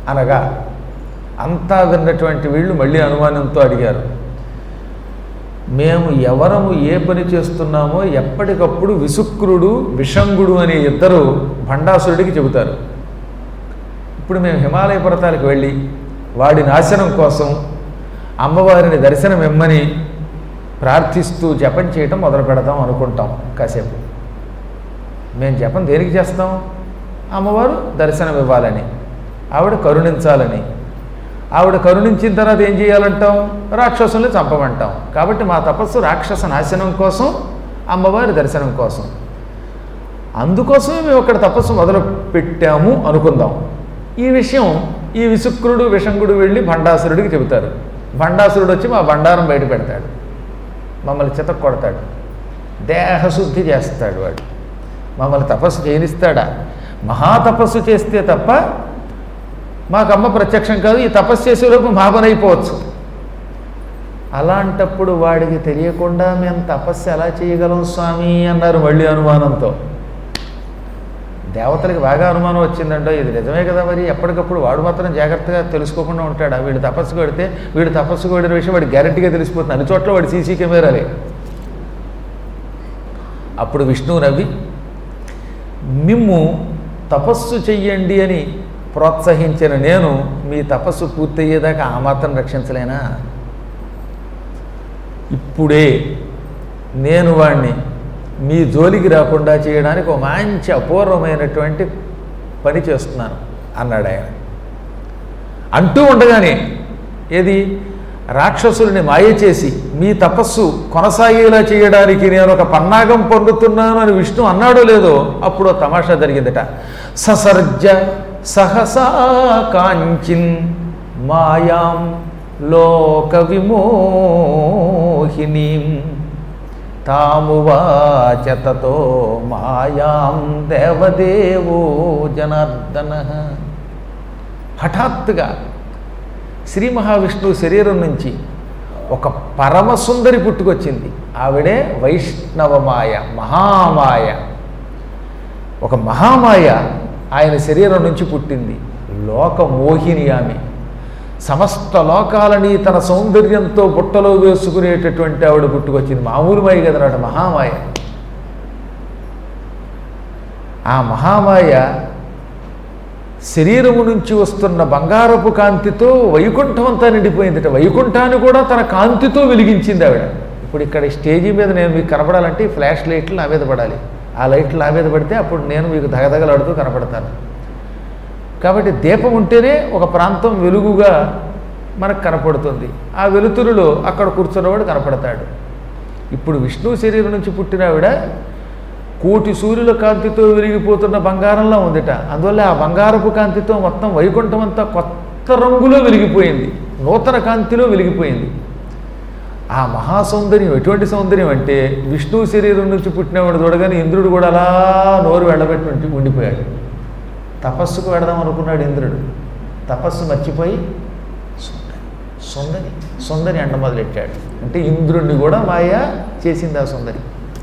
అనగా అంతా విన్నటువంటి వీళ్ళు మళ్ళీ అనుమానంతో అడిగారు మేము ఎవరము ఏ పని చేస్తున్నామో ఎప్పటికప్పుడు విసుక్రుడు విషంగుడు అనే ఇద్దరు భండాసురుడికి చెబుతారు ఇప్పుడు మేము హిమాలయ పర్వతాలకు వెళ్ళి వాడి నాశనం కోసం అమ్మవారిని దర్శనం ఇమ్మని ప్రార్థిస్తూ జపం చేయటం మొదలు పెడదాం అనుకుంటాం కాసేపు మేము జపం దేనికి చేస్తాం అమ్మవారు దర్శనం ఇవ్వాలని ఆవిడ కరుణించాలని ఆవిడ కరుణించిన తర్వాత ఏం చేయాలంటాం రాక్షసుల్ని చంపమంటాం కాబట్టి మా తపస్సు రాక్షస నాశనం కోసం అమ్మవారి దర్శనం కోసం అందుకోసమే మేము అక్కడ తపస్సు మొదలు పెట్టాము అనుకుందాం ఈ విషయం ఈ విసుక్రుడు విషంగుడు వెళ్ళి భండాసురుడికి చెబుతారు భండాసురుడు వచ్చి మా బండారం బయట పెడతాడు మమ్మల్ని చితక్ కొడతాడు దేహశుద్ధి చేస్తాడు వాడు మమ్మల్ని తపస్సు చేయనిస్తాడా మహాతపస్సు చేస్తే తప్ప మాకమ్మ ప్రత్యక్షం కాదు ఈ తపస్సు చేసేలోపు మా పని అయిపోవచ్చు అలాంటప్పుడు వాడికి తెలియకుండా మేము తపస్సు ఎలా చేయగలం స్వామి అన్నారు మళ్ళీ అనుమానంతో దేవతలకి బాగా అనుమానం వచ్చిందంటో ఇది నిజమే కదా మరి ఎప్పటికప్పుడు వాడు మాత్రం జాగ్రత్తగా తెలుసుకోకుండా ఉంటాడా వీడు తపస్సు కొడితే వీడు తపస్సు కొడిన విషయం వాడు గ్యారంటీగా తెలిసిపోతుంది అన్ని చోట్ల వాడు సీసీ కెమెరాలే అప్పుడు విష్ణువు నవ్వి మిమ్ము తపస్సు చెయ్యండి అని ప్రోత్సహించిన నేను మీ తపస్సు పూర్తయ్యేదాకా ఆ మాత్రం రక్షించలేనా ఇప్పుడే నేను వాణ్ణి మీ జోలికి రాకుండా చేయడానికి ఒక మంచి అపూర్వమైనటువంటి పని చేస్తున్నాను అన్నాడు ఆయన అంటూ ఉండగానే ఏది రాక్షసుల్ని మాయ చేసి మీ తపస్సు కొనసాగేలా చేయడానికి నేను ఒక పన్నాగం పొందుతున్నాను అని విష్ణు అన్నాడో లేదో అప్పుడు ఓ తమాషా జరిగిందట ససర్జ సహసా కాంచిన్ మాయాం లోక విమోహినీం తామువాచ తతో మాయాం దేవదేవో జనార్దన హఠాత్తుగా శ్రీ మహావిష్ణువు శరీరం నుంచి ఒక పరమసుందరి పుట్టుకొచ్చింది ఆవిడే వైష్ణవమాయ మహామాయ ఒక మహామాయ ఆయన శరీరం నుంచి పుట్టింది లోకమోహిని ఆమె సమస్త లోకాలని తన సౌందర్యంతో బుట్టలో వేసుకునేటటువంటి ఆవిడ పుట్టుకొచ్చింది మామూలు మాయ కదనాడు మహామాయ ఆ మహామాయ శరీరము నుంచి వస్తున్న బంగారపు కాంతితో వైకుంఠం అంతా నిండిపోయిందిట వైకుంఠాన్ని కూడా తన కాంతితో వెలిగించింది ఆవిడ ఇప్పుడు ఇక్కడ స్టేజీ మీద నేను మీకు కనపడాలంటే ఈ ఫ్లాష్ లైట్లు నా మీద పడాలి ఆ లైట్లు నా మీద పడితే అప్పుడు నేను మీకు దగదగలాడుతూ కనపడతాను కాబట్టి దీపం ఉంటేనే ఒక ప్రాంతం వెలుగుగా మనకు కనపడుతుంది ఆ వెలుతురులో అక్కడ కూర్చున్నవాడు కనపడతాడు ఇప్పుడు విష్ణు శరీరం నుంచి పుట్టిన ఆవిడ కోటి సూర్యుల కాంతితో వెలిగిపోతున్న బంగారంలా ఉందిట అందువల్ల ఆ బంగారపు కాంతితో మొత్తం వైకుంఠం అంతా కొత్త రంగులో వెలిగిపోయింది నూతన కాంతిలో వెలిగిపోయింది ఆ మహాసౌందర్యం ఎటువంటి సౌందర్యం అంటే విష్ణు శరీరం నుంచి పుట్టినవాడు చూడగానే ఇంద్రుడు కూడా అలా నోరు వెళ్ళబెట్టి ఉండి ఉండిపోయాడు తపస్సుకు వెడదాం అనుకున్నాడు ఇంద్రుడు తపస్సు మర్చిపోయి సుందరి సుందరి సుందరి అండ మొదలెట్టాడు అంటే ఇంద్రుడిని కూడా మాయ చేసింది ఆ సుందరి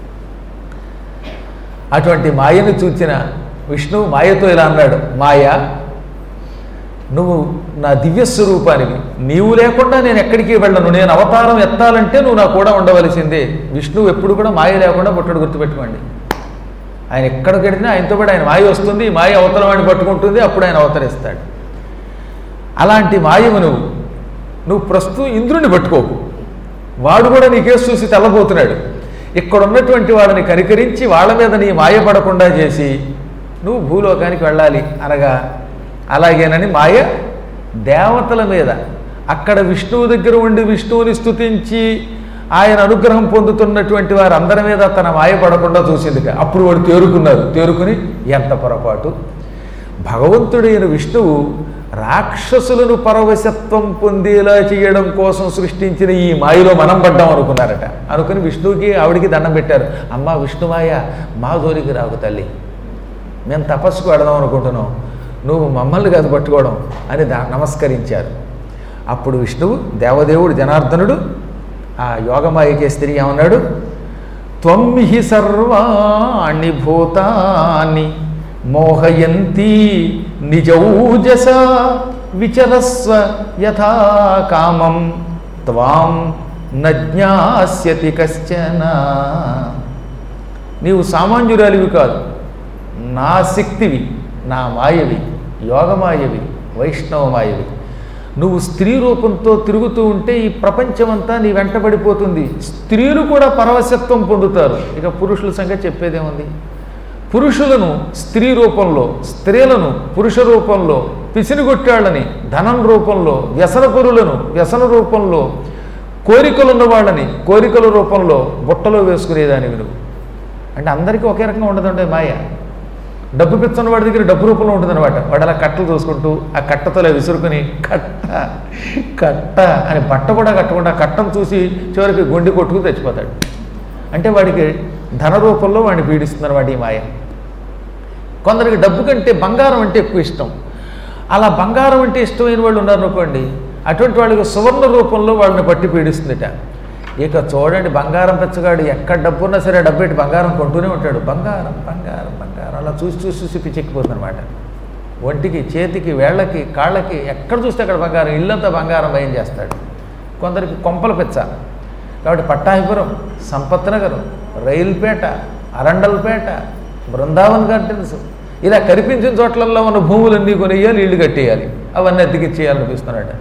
అటువంటి మాయను చూచిన విష్ణువు మాయతో ఇలా అన్నాడు మాయ నువ్వు నా దివ్య స్వరూపానివి నీవు లేకుండా నేను ఎక్కడికి వెళ్ళను నేను అవతారం ఎత్తాలంటే నువ్వు నా కూడా ఉండవలసిందే విష్ణువు ఎప్పుడు కూడా మాయ లేకుండా పుట్టడు గుర్తుపెట్టుకోండి ఆయన ఎక్కడికి వెడితే ఆయనతో పాటు ఆయన మాయ వస్తుంది ఈ మాయ అవతల వాడిని పట్టుకుంటుంది అప్పుడు ఆయన అవతరిస్తాడు అలాంటి మాయము నువ్వు నువ్వు ప్రస్తుతం ఇంద్రుని పట్టుకోకు వాడు కూడా నీకేసి చూసి తెల్లబోతున్నాడు ఇక్కడ ఉన్నటువంటి వాళ్ళని కనికరించి వాళ్ళ మీద నీ మాయ పడకుండా చేసి నువ్వు భూలోకానికి వెళ్ళాలి అనగా అలాగేనని మాయ దేవతల మీద అక్కడ విష్ణువు దగ్గర ఉండి విష్ణువుని స్తుతించి ఆయన అనుగ్రహం పొందుతున్నటువంటి వారందరి మీద తన మాయ పడకుండా చూసింది అప్పుడు వాడు తేరుకున్నారు తేరుకుని ఎంత పొరపాటు భగవంతుడైన విష్ణువు రాక్షసులను పరవశత్వం పొందేలా చేయడం కోసం సృష్టించిన ఈ మాయలో మనం పడ్డాం అనుకున్నారట అనుకుని విష్ణువుకి ఆవిడికి దండం పెట్టారు అమ్మ విష్ణుమాయ మా జోలికి రాకు తల్లి మేము తపస్సుకు వెడదాం అనుకుంటున్నాం నువ్వు మమ్మల్ని కాదు పట్టుకోవడం అని దా నమస్కరించారు అప్పుడు విష్ణువు దేవదేవుడు జనార్దనుడు ఆ యోగమాయకే స్త్రీ ఏమన్నాడు త్వమ్మిహి సర్వాణి భూతాని మోహయంతి నిజౌజస విచరస్వ యథా కామం త్వాం నజ్ఞాస్యతి కశ్చన నీవు సామాన్యురాలివి కాదు నా శక్తివి నా మాయవి యోగమాయవి వైష్ణవమాయవి నువ్వు స్త్రీ రూపంతో తిరుగుతూ ఉంటే ఈ ప్రపంచమంతా నీ వెంటబడిపోతుంది స్త్రీలు కూడా పరవశత్వం పొందుతారు ఇక పురుషుల సంగతి చెప్పేదేముంది పురుషులను స్త్రీ రూపంలో స్త్రీలను పురుష రూపంలో పిసినిగొట్టాళ్ళని ధనం రూపంలో వ్యసనపరులను వ్యసన రూపంలో కోరికలున్న వాళ్ళని కోరికల రూపంలో బుట్టలో వేసుకునేదానివి నువ్వు అంటే అందరికీ ఒకే రకంగా ఉండదండి మాయ డబ్బు పిచ్చన్న వాడి దగ్గర డబ్బు రూపంలో ఉంటుందన్నమాట వాడు అలా కట్టలు చూసుకుంటూ ఆ కట్టతో ఇలా విసురుకుని కట్ట కట్ట అని బట్ట కూడా కట్టకుండా ఆ కట్టను చూసి చివరికి గుండె కొట్టుకుని తెచ్చిపోతాడు అంటే వాడికి ధన రూపంలో వాడిని పీడిస్తుంది వాడి ఈ మాయ కొందరికి డబ్బు కంటే బంగారం అంటే ఎక్కువ ఇష్టం అలా బంగారం అంటే ఇష్టమైన వాళ్ళు ఉన్నారు అనుకోండి అటువంటి వాళ్ళకి సువర్ణ రూపంలో వాళ్ళని పట్టి పీడిస్తుందిట ఇక చూడండి బంగారం పెచ్చగాడు ఎక్కడ డబ్బు ఉన్నా సరే డబ్బు పెట్టి బంగారం కొంటూనే ఉంటాడు బంగారం బంగారం బంగారం అలా చూసి చూసి చూసి పిచ్చెక్కిపోతుంది అనమాట ఒంటికి చేతికి వేళ్ళకి కాళ్ళకి ఎక్కడ చూస్తే అక్కడ బంగారం ఇల్లంతా బంగారం భయం చేస్తాడు కొందరికి కొంపల పెచ్చ కాబట్టి పట్టాభిపురం సంపత్ నగరం రైల్పేట అరండల్పేట బృందావన్ గార్డెన్స్ ఇలా కనిపించిన చోట్లలో ఉన్న భూములన్నీ కొనేయాలి ఇల్లు కట్టేయాలి అవన్నీ అద్దెకిచ్చేయాలనిపిస్తున్నాడు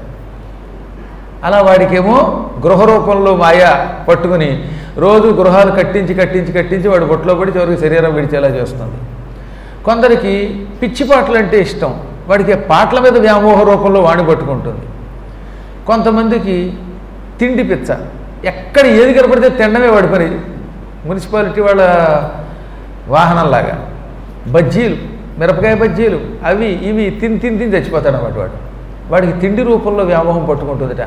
అలా వాడికేమో గృహ రూపంలో మాయ పట్టుకుని రోజు గృహాలు కట్టించి కట్టించి కట్టించి వాడు బొట్లో పడి చివరికి శరీరం విడిచేలా చేస్తుంది కొందరికి పిచ్చి పాటలు అంటే ఇష్టం వాడికి పాటల మీద వ్యామోహ రూపంలో వాణి పట్టుకుంటుంది కొంతమందికి తిండి పిచ్చ ఎక్కడ ఏది కనపడితే తినడమే వాడి పని మున్సిపాలిటీ వాళ్ళ వాహనంలాగా బజ్జీలు మిరపకాయ బజ్జీలు అవి ఇవి తిని తిని తిని చచ్చిపోతాడు అన్నమాట వాడు వాడికి తిండి రూపంలో వ్యామోహం పట్టుకుంటుందిట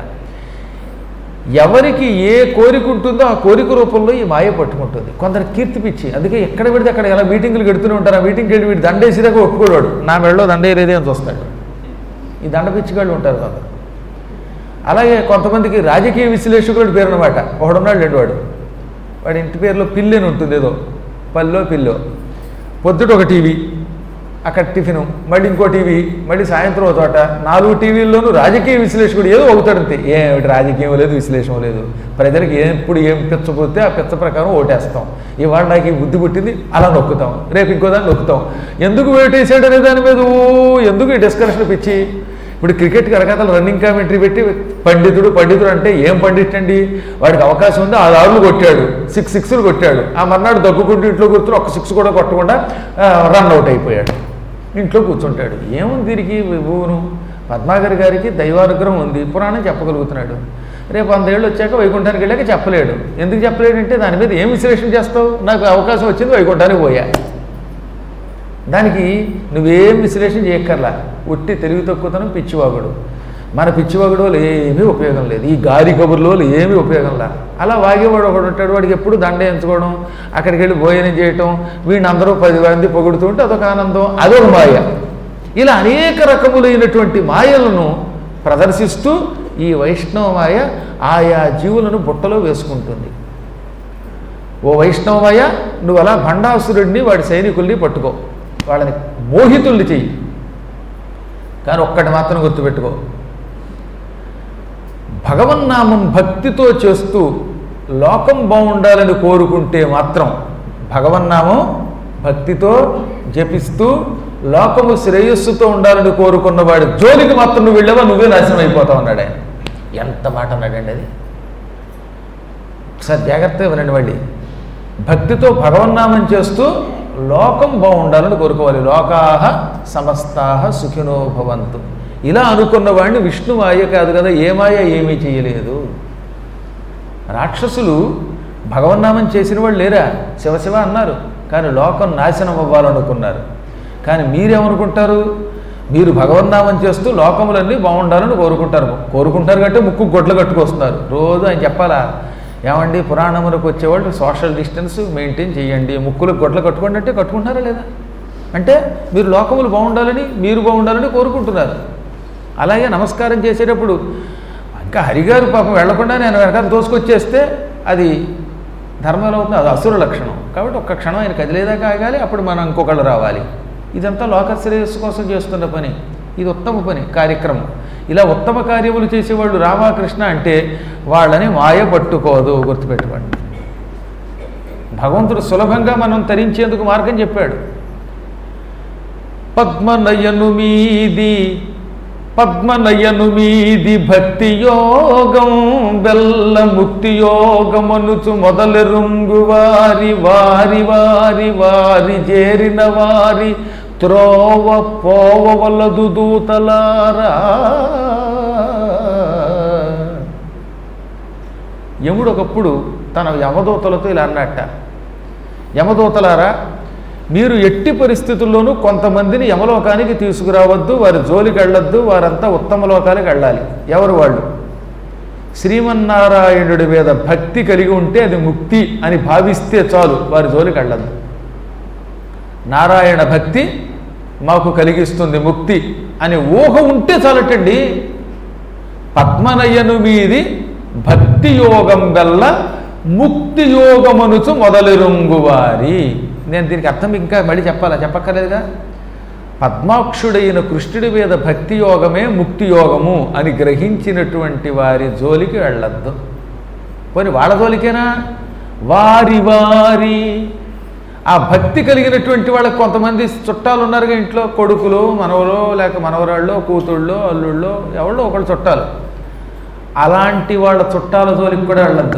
ఎవరికి ఏ కోరిక ఉంటుందో ఆ కోరిక రూపంలో ఈ మాయ పట్టుకుంటుంది కొందరు కీర్తి పిచ్చి అందుకే ఎక్కడ పెడితే అక్కడ ఎలా మీటింగులు గడుతూనే ఉంటారు ఆ మీటింగ్కి వెళ్ళి వీడు దండేసేదాకా ఒప్పుకోడు నా మెడలో దండేరేదే అని చూస్తాడు ఈ దండ పిచ్చిగాళ్ళు ఉంటారు కొందరు అలాగే కొంతమందికి రాజకీయ విశ్లేషకుడు పేరు అనమాట ఒకడున్నాడు లేడు వాడు వాడి ఇంటి పేరులో పిల్లి అని ఉంటుంది ఏదో పల్లో పిల్లో పొద్దుట ఒక టీవీ అక్కడ టిఫిను మళ్ళీ ఇంకో టీవీ మళ్ళీ సాయంత్రం ఒక చోట నాలుగు టీవీల్లోనూ రాజకీయ విశ్లేషకుడు ఏదో అవుతాడంతే ఏమిటి రాజకీయం లేదు విశ్లేషణ లేదు ప్రజలకు ఎప్పుడు ఏం పిచ్చపోతే ఆ పిచ్చ ప్రకారం ఓటేస్తాం ఇవాళ నాకు ఈ బుద్ధి పుట్టింది అలా నొక్కుతాం రేపు ఇంకో దాన్ని నొక్కుతాం ఎందుకు ఓటేసాడు అనే దాని మీద ఓ ఎందుకు ఈ డిస్కషన్ పిచ్చి ఇప్పుడు క్రికెట్కి రకరకాల రన్నింగ్ కామెంటరీ పెట్టి పండితుడు పండితుడు అంటే ఏం పండిట్ అండి వాడికి అవకాశం ఉంది ఆ ఆరులు కొట్టాడు సిక్స్ సిక్స్లు కొట్టాడు ఆ మర్నాడు దగ్గుకుంటూ ఇంట్లో కూర్చుని ఒక సిక్స్ కూడా కొట్టకుండా రన్ అవుట్ అయిపోయాడు ఇంట్లో కూర్చుంటాడు ఏముంది దీనికి ఊను పద్మాగర్ గారికి దైవానుగ్రహం ఉంది పురాణం చెప్పగలుగుతున్నాడు రేపు వందేళ్ళు వచ్చాక వైకుంఠానికి వెళ్ళాక చెప్పలేడు ఎందుకు చెప్పలేడంటే దాని మీద ఏం విశ్లేషణ చేస్తావు నాకు అవకాశం వచ్చింది వైకుంఠానికి పోయా దానికి నువ్వేం విశ్లేషణ చేయక్కర్లా ఉట్టి తెలివి తక్కువతనం పిచ్చివాగుడు మన పిచ్చివాగుడు ఏమీ ఉపయోగం లేదు ఈ గాలి కబుర్లో ఏమీ ఉపయోగం లేదు అలా వాగేవాడు ఒకడు ఉంటాడు వాడికి ఎప్పుడు దండ ఎంచుకోవడం అక్కడికి వెళ్ళి భోజనం చేయటం వీడిని అందరూ పది మంది పొగుడుతూ ఉంటే అదొక ఆనందం అదొక మాయ ఇలా అనేక రకములైనటువంటి మాయలను ప్రదర్శిస్తూ ఈ వైష్ణవ మాయ ఆయా జీవులను బుట్టలో వేసుకుంటుంది ఓ వైష్ణవమయ నువ్వు అలా భండాసురుడిని వాడి సైనికుల్ని పట్టుకో వాళ్ళని మోహితుల్ని చెయ్యి కానీ ఒక్కటి మాత్రం గుర్తుపెట్టుకో భగవన్నామం భక్తితో చేస్తూ లోకం బాగుండాలని కోరుకుంటే మాత్రం భగవన్నామం భక్తితో జపిస్తూ లోకము శ్రేయస్సుతో ఉండాలని కోరుకున్న వాడి జోలికి మాత్రం నువ్వు వెళ్ళావా నువ్వే నాశనం అయిపోతావు అన్నాడు ఆయన ఎంత మాట అన్నాడండి అది ఒకసారి జాగ్రత్తగా వినండి మళ్ళీ భక్తితో భగవన్నామం చేస్తూ లోకం బాగుండాలని కోరుకోవాలి లోకాహ సమస్తాహ సుఖినో భవంతు ఇలా అనుకున్న వాడిని విష్ణు మాయ కాదు కదా ఏ మాయ ఏమీ చేయలేదు రాక్షసులు భగవన్నామం చేసిన వాళ్ళు లేరా శివశివ అన్నారు కానీ లోకం నాశనం అవ్వాలనుకున్నారు కానీ మీరేమనుకుంటారు మీరు భగవన్నామం చేస్తూ లోకములన్నీ బాగుండాలని కోరుకుంటారు కోరుకుంటారు కంటే ముక్కు గొడ్లు కట్టుకొస్తున్నారు రోజు ఆయన చెప్పాలా ఏమండి పురాణములకు వచ్చేవాళ్ళు సోషల్ డిస్టెన్స్ మెయింటైన్ చేయండి ముక్కులకు గొడ్లు కట్టుకోండి అంటే కట్టుకుంటారా లేదా అంటే మీరు లోకములు బాగుండాలని మీరు బాగుండాలని కోరుకుంటున్నారు అలాగే నమస్కారం చేసేటప్పుడు ఇంకా హరిగారు పాపం వెళ్లకుండా నేను వెనకాల తోసుకొచ్చేస్తే అది ధర్మంలో అవుతుంది అది అసుర లక్షణం కాబట్టి ఒక్క క్షణం ఆయన కదిలేదాకా ఆగాలి అప్పుడు మనం ఇంకొకళ్ళు రావాలి ఇదంతా లోక శ్రేయస్సు కోసం చేస్తున్న పని ఇది ఉత్తమ పని కార్యక్రమం ఇలా ఉత్తమ కార్యములు చేసేవాళ్ళు రామకృష్ణ అంటే వాళ్ళని మాయ పట్టుకోదు గుర్తుపెట్టుకోండి భగవంతుడు సులభంగా మనం తరించేందుకు మార్గం చెప్పాడు పద్మనయను మీది పద్మనయను మీది భక్తి యోగం బెల్ల ముక్తి యోగమనుచు మొదలెరుంగు వారి వారి వారి వారి చేరిన వారి త్రోవ పోవలదు దూతలారా యముడు ఒకప్పుడు తన యమదూతలతో ఇలా అన్నట్ట యమదూతలారా మీరు ఎట్టి పరిస్థితుల్లోనూ కొంతమందిని యమలోకానికి తీసుకురావద్దు వారి జోలికి వెళ్ళొద్దు వారంతా ఉత్తమ లోకానికి వెళ్ళాలి ఎవరు వాళ్ళు శ్రీమన్నారాయణుడి మీద భక్తి కలిగి ఉంటే అది ముక్తి అని భావిస్తే చాలు వారి జోలికి వెళ్ళద్దు నారాయణ భక్తి మాకు కలిగిస్తుంది ముక్తి అని ఊహ ఉంటే చాలటండి పద్మనయను మీది భక్తి యోగం వల్ల ముక్తి యోగమనుచు మొదలెరుంగువారి నేను దీనికి అర్థం ఇంకా మళ్ళీ చెప్పాలా చెప్పక్కర్లేదుగా పద్మాక్షుడైన కృష్ణుడి మీద భక్తి యోగమే ముక్తి యోగము అని గ్రహించినటువంటి వారి జోలికి వెళ్ళద్దు పోనీ వాళ్ళ జోలికేనా వారి వారి ఆ భక్తి కలిగినటువంటి వాళ్ళకి కొంతమంది చుట్టాలు ఉన్నారుగా ఇంట్లో కొడుకులు మనవలో లేక మనవరాళ్ళు కూతుళ్ళు అల్లుళ్ళు ఎవరో ఒకళ్ళు చుట్టాలు అలాంటి వాళ్ళ చుట్టాల జోలికి కూడా వెళ్ళద్దు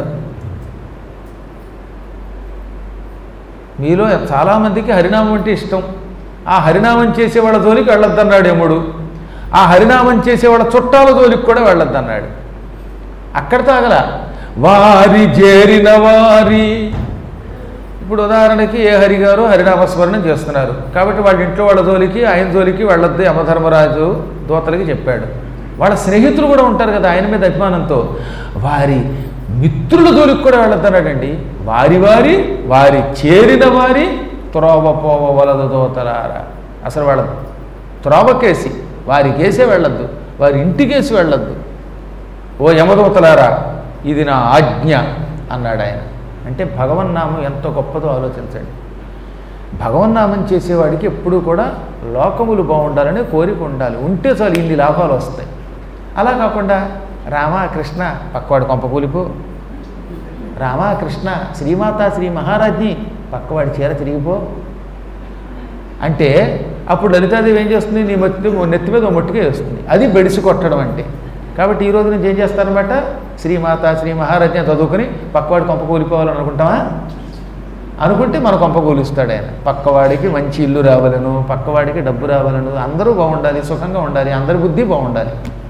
మీలో చాలామందికి హరినామం అంటే ఇష్టం ఆ హరినామం చేసేవాళ్ళ జోలికి వెళ్ళొద్దన్నాడు యముడు ఆ హరినామం చేసేవాళ్ళ చుట్టాల జోలికి కూడా వెళ్ళొద్దన్నాడు అక్కడ తాగల వారి చేరిన వారి ఇప్పుడు ఉదాహరణకి ఏ హరి గారు హరినామస్మరణం చేస్తున్నారు కాబట్టి వాళ్ళ ఇంట్లో వాళ్ళ జోలికి ఆయన జోలికి వెళ్ళొద్దు యమధర్మరాజు దోతలకి చెప్పాడు వాళ్ళ స్నేహితులు కూడా ఉంటారు కదా ఆయన మీద అభిమానంతో వారి మిత్రుల జోలికి కూడా వెళ్ళొద్దన్నాడండి వారి వారి వారి చేరిన వారి త్రోవ పోవ వలదు దోతలారా అసలు వాళ్ళ త్రోవకేసి వారి కేసే వెళ్ళొద్దు వారి ఇంటికేసి వెళ్ళొద్దు ఓ యమదూతలారా ఇది నా ఆజ్ఞ అన్నాడు ఆయన అంటే భగవన్నామం ఎంత గొప్పదో ఆలోచించండి భగవన్నామం చేసేవాడికి ఎప్పుడూ కూడా లోకములు బాగుండాలనే కోరిక ఉండాలి ఉంటే చాలు ఇన్ని లాభాలు వస్తాయి అలా కాకుండా రామా కృష్ణ పక్కవాడు కొంప కూలిపు రామా కృష్ణ శ్రీమాత శ్రీ మహారాజ్ని పక్కవాడి చీర తిరిగిపో అంటే అప్పుడు లలితాదేవి ఏం చేస్తుంది నీ మట్టి నెత్తి మీద ఓ మొట్టుకే వేస్తుంది అది బెడిసి కొట్టడం అంటే కాబట్టి ఈ రోజు నుంచి ఏం చేస్తారనమాట శ్రీమాత శ్రీ మహారాజ్ని చదువుకుని పక్కవాడి కొంప కూలిపోవాలని అనుకుంటామా అనుకుంటే మన కొంప కూలుస్తాడు ఆయన పక్కవాడికి మంచి ఇల్లు రావాలను పక్కవాడికి డబ్బు రావాలను అందరూ బాగుండాలి సుఖంగా ఉండాలి అందరి బుద్ధి బాగుండాలి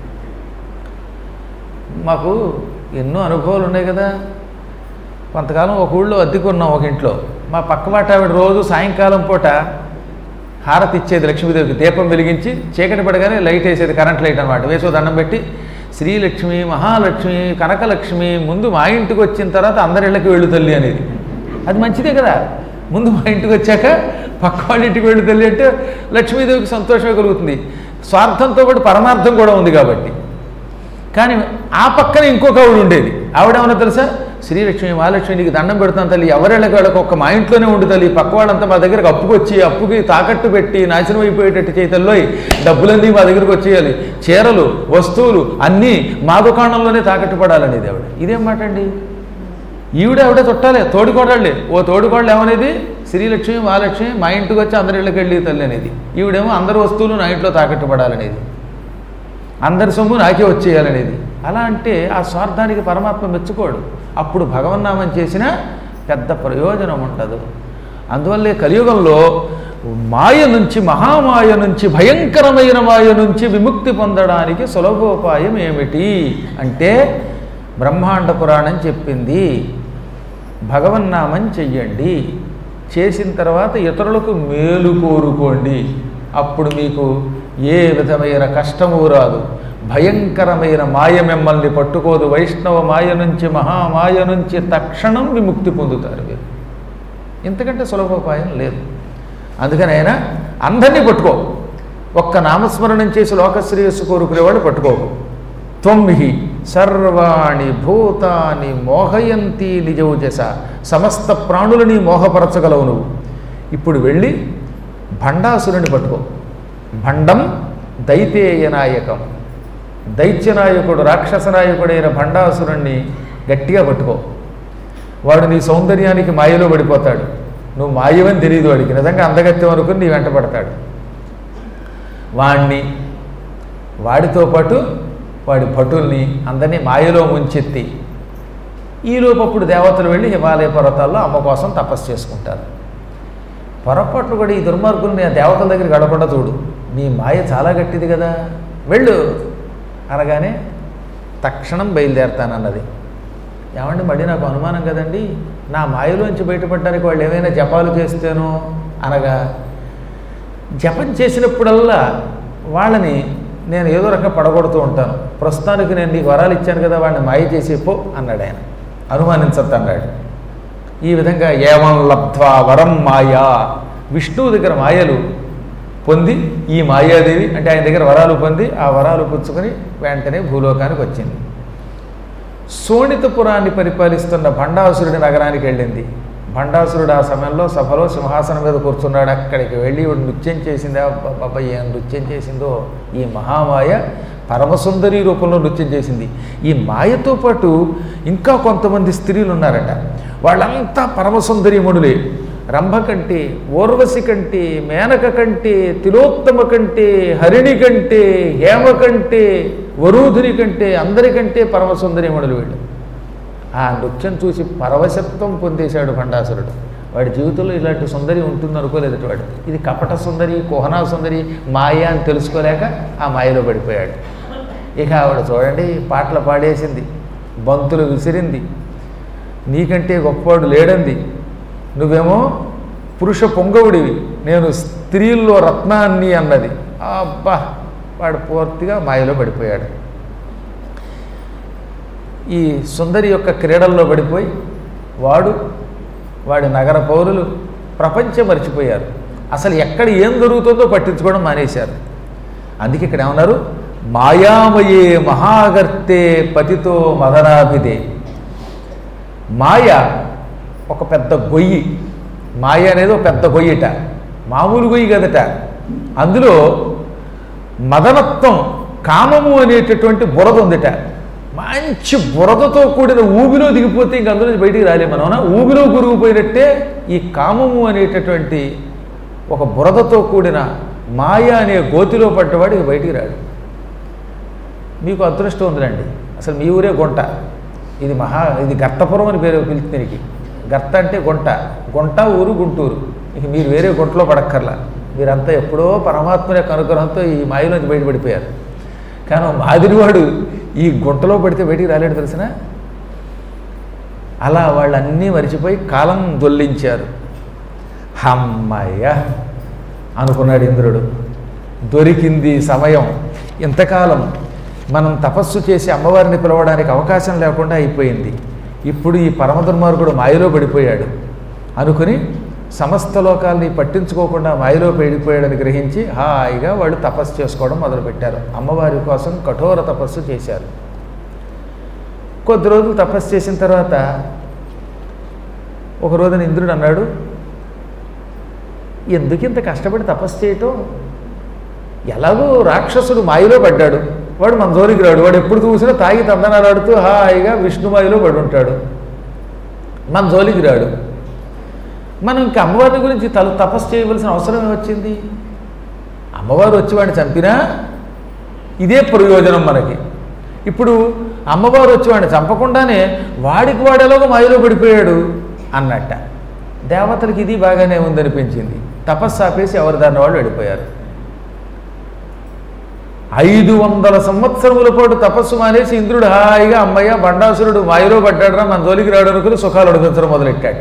మాకు ఎన్నో అనుభవాలు ఉన్నాయి కదా కొంతకాలం ఒక ఊళ్ళో అద్దెకున్నాం ఒక ఇంట్లో మా పక్కవాట ఆవిడ రోజు సాయంకాలం పూట హారతి ఇచ్చేది లక్ష్మీదేవికి దీపం వెలిగించి చీకటి పడగానే లైట్ వేసేది కరెంట్ లైట్ అనమాట వేసో దండం పెట్టి శ్రీలక్ష్మి మహాలక్ష్మి కనకలక్ష్మి ముందు మా ఇంటికి వచ్చిన తర్వాత అందరి ఇళ్ళకి వెళ్ళు తల్లి అనేది అది మంచిదే కదా ముందు మా ఇంటికి వచ్చాక పక్క వాళ్ళ ఇంటికి వెళ్ళు తల్లి అంటే లక్ష్మీదేవికి సంతోషమే కలుగుతుంది స్వార్థంతో పాటు పరమార్థం కూడా ఉంది కాబట్టి కానీ ఆ పక్కన ఇంకొక ఆవిడ ఉండేది ఆవిడేమన్నా తెలుసా శ్రీలక్ష్మి మహాలక్ష్మి నీకు దండం పెడుతాను తల్లి ఎవరెళ్ళకి వాళ్ళకి ఒక్క మా ఇంట్లోనే ఉండు తల్లి పక్క వాళ్ళంతా మా దగ్గరకు అప్పుకు వచ్చి అప్పుకి తాకట్టు పెట్టి నాశనం అయిపోయేటట్టు చేతల్లోయ్ డబ్బులన్నీ మా దగ్గరకు వచ్చేయాలి చీరలు వస్తువులు అన్నీ మా దుకాణంలోనే తాకట్టు పడాలనేది ఆవిడ ఇదేం మాట అండి ఈవిడ ఆవిడ చుట్టాలే తోడుకోడళ్ళే ఓ తోడుకోడలు ఏమనేది శ్రీలక్ష్మి మహాలక్ష్మి మా ఇంటికి వచ్చి అందరి ఇళ్ళకి వెళ్ళి తల్లి అనేది ఈవిడేమో అందరి వస్తువులు నా ఇంట్లో తాకట్టు పడాలనేది అందరి సొమ్ము నాకే వచ్చేయాలనేది అలా అంటే ఆ స్వార్థానికి పరమాత్మ మెచ్చుకోడు అప్పుడు భగవన్నామం చేసినా పెద్ద ప్రయోజనం ఉండదు అందువల్లే కలియుగంలో మాయ నుంచి మహామాయ నుంచి భయంకరమైన మాయ నుంచి విముక్తి పొందడానికి సులభోపాయం ఏమిటి అంటే బ్రహ్మాండ పురాణం చెప్పింది భగవన్నామం చెయ్యండి చేసిన తర్వాత ఇతరులకు మేలు కోరుకోండి అప్పుడు మీకు ఏ విధమైన కష్టము రాదు భయంకరమైన మాయ మిమ్మల్ని పట్టుకోదు వైష్ణవ మాయ నుంచి మహామాయ నుంచి తక్షణం విముక్తి పొందుతారు మీరు ఇంతకంటే సులభోపాయం లేదు అందుకని ఆయన అందరినీ పట్టుకో ఒక్క నామస్మరణం చేసి లోకశ్రేయస్సు కోరుకునేవాడు పట్టుకోకు త్వమ్హి సర్వాణి భూతాని మోహయంతి నిజౌజస సమస్త ప్రాణులని మోహపరచగలవు నువ్వు ఇప్పుడు వెళ్ళి భండాసురుని పట్టుకో భండం దైతేయ నాయకం దైత్యనాయకుడు రాక్షస నాయకుడైన భండాసురుణ్ణి గట్టిగా పట్టుకో వాడు నీ సౌందర్యానికి మాయలో పడిపోతాడు నువ్వు మాయవని తెలియదు వాడికి నిజంగా అందగత్యం అనుకుని నీ వెంట పడతాడు వాణ్ణి వాడితో పాటు వాడి భటుల్ని అందరినీ మాయలో ముంచెత్తి ఈలోపప్పుడు దేవతలు వెళ్ళి హిమాలయ పర్వతాల్లో అమ్మ కోసం తపస్సు చేసుకుంటారు పొరపాట్లు కూడా ఈ దుర్మార్గుల్ని ఆ దేవతల దగ్గరికి గడకుండా చూడు నీ మాయ చాలా గట్టిది కదా వెళ్ళు అనగానే తక్షణం బయలుదేరతానన్నది ఏమండి మళ్ళీ నాకు అనుమానం కదండి నా మాయలోంచి బయటపడడానికి వాళ్ళు ఏమైనా జపాలు చేస్తేనో అనగా జపం చేసినప్పుడల్లా వాళ్ళని నేను ఏదో రకంగా పడగొడుతూ ఉంటాను ప్రస్తుతానికి నేను నీకు వరాలు ఇచ్చాను కదా వాడిని మాయ చేసి పో అన్నాడు ఆయన అనుమానించద్దు అన్నాడు ఈ విధంగా ఏవం లబ్ధ్వా వరం మాయా విష్ణువు దగ్గర మాయలు పొంది ఈ మాయాదేవి అంటే ఆయన దగ్గర వరాలు పొంది ఆ వరాలు పుచ్చుకొని వెంటనే భూలోకానికి వచ్చింది శోణితపురాన్ని పరిపాలిస్తున్న భండాసురుడి నగరానికి వెళ్ళింది భండాసురుడు ఆ సమయంలో సభలో సింహాసనం మీద కూర్చున్నాడు అక్కడికి వెళ్ళి ఈవిడ నృత్యం చేసిందా బాబా ఏం నృత్యం చేసిందో ఈ మహామాయ పరమసుందరి రూపంలో నృత్యం చేసింది ఈ మాయతో పాటు ఇంకా కొంతమంది స్త్రీలు ఉన్నారట వాళ్ళంతా పరమసుందరీమణులే రంభ కంటే ఊర్వశి కంటే మేనక కంటే తిలోత్తమ కంటే హరిణి కంటే హేమ కంటే వరూధుని కంటే అందరికంటే పరమసుందరీమణులు వీళ్ళు ఆ నృత్యం చూసి పరవశత్వం పొందేశాడు భండాసురుడు వాడి జీవితంలో ఇలాంటి సుందరి ఉంటుంది అనుకోలేదట వాడు ఇది కపట సుందరి కోహనా సుందరి మాయ అని తెలుసుకోలేక ఆ మాయలో పడిపోయాడు ఇక ఆవిడ చూడండి పాటలు పాడేసింది బంతులు విసిరింది నీకంటే గొప్పవాడు లేడంది నువ్వేమో పురుష పొంగవుడివి నేను స్త్రీల్లో రత్నాన్ని అన్నది అబ్బా వాడు పూర్తిగా మాయలో పడిపోయాడు ఈ సుందరి యొక్క క్రీడల్లో పడిపోయి వాడు వాడి నగర పౌరులు ప్రపంచం మర్చిపోయారు అసలు ఎక్కడ ఏం జరుగుతుందో పట్టించుకోవడం మానేశారు అందుకే ఇక్కడ ఏమన్నారు మాయామయే మహాగర్తే పతితో మదనాభిదే మాయ ఒక పెద్ద గొయ్యి మాయ అనేది ఒక పెద్ద గొయ్యిట మామూలు గొయ్యి కదట అందులో మదనత్వం కామము అనేటటువంటి బురద ఉందిట మంచి బురదతో కూడిన ఊబిలో దిగిపోతే ఇంక అందులో నుంచి బయటికి రాలేం మనం అవునా? ఊబిలో గురిగిపోయినట్టే ఈ కామము అనేటటువంటి ఒక బురదతో కూడిన మాయ అనే గోతిలో పడ్డవాడు ఇక బయటికి రాడు మీకు అదృష్టం ఉందిరండి అసలు మీ ఊరే గుంట ఇది మహా ఇది గర్తపురం అని పేరు పిలిచి దీనికి గర్త అంటే గుంట గుంట ఊరు గుంటూరు ఇక మీరు వేరే గుంటలో పడక్కర్లా మీరంతా ఎప్పుడో పరమాత్మ యొక్క అనుగ్రహంతో ఈ మాయలోంచి బయటపడిపోయారు కానీ మాదిరివాడు ఈ గుంటలో పడితే బయటికి రాలేడు తెలిసిన అలా వాళ్ళన్నీ మరిచిపోయి కాలం దొల్లించారు హమ్మయ్య అనుకున్నాడు ఇంద్రుడు దొరికింది సమయం ఇంతకాలం మనం తపస్సు చేసి అమ్మవారిని పిలవడానికి అవకాశం లేకుండా అయిపోయింది ఇప్పుడు ఈ పరమ దుర్మార్గుడు మాయలో పడిపోయాడు అనుకుని సమస్త లోకాల్ని పట్టించుకోకుండా మాయలో పడిపోయాడని గ్రహించి హాయిగా వాళ్ళు తపస్సు చేసుకోవడం మొదలుపెట్టారు అమ్మవారి కోసం కఠోర తపస్సు చేశారు కొద్ది రోజులు తపస్సు చేసిన తర్వాత ఒక రోజున ఇంద్రుడు అన్నాడు ఎందుకు ఇంత కష్టపడి తపస్సు చేయటం ఎలాగో రాక్షసుడు మాయలో పడ్డాడు వాడు మన జోలికి రాడు వాడు ఎప్పుడు చూసినా తాగి తందనాలాడుతూ హాయిగా విష్ణుమాయలో పడి ఉంటాడు మన జోలికి రాడు మనం ఇంక అమ్మవారి గురించి తల తపస్సు చేయవలసిన అవసరం ఏమొచ్చింది అమ్మవారు వచ్చి వాడిని చంపినా ఇదే ప్రయోజనం మనకి ఇప్పుడు అమ్మవారు వచ్చి వాడిని చంపకుండానే వాడికి వాడు ఎలాగో మాయలో పడిపోయాడు అన్నట్ట దేవతలకి ఇది బాగానే ఉందనిపించింది తపస్సు ఆపేసి ఎవరి దాని వాళ్ళు వెళ్ళిపోయారు ఐదు వందల సంవత్సరముల పాటు తపస్సు మానేసి ఇంద్రుడు హాయిగా అమ్మయ్య బండాసురుడు మాయలో పడ్డాడరా మన జోలికి రాడు అనుకుని సుఖాలు అడుగుతారు మొదలెట్టాట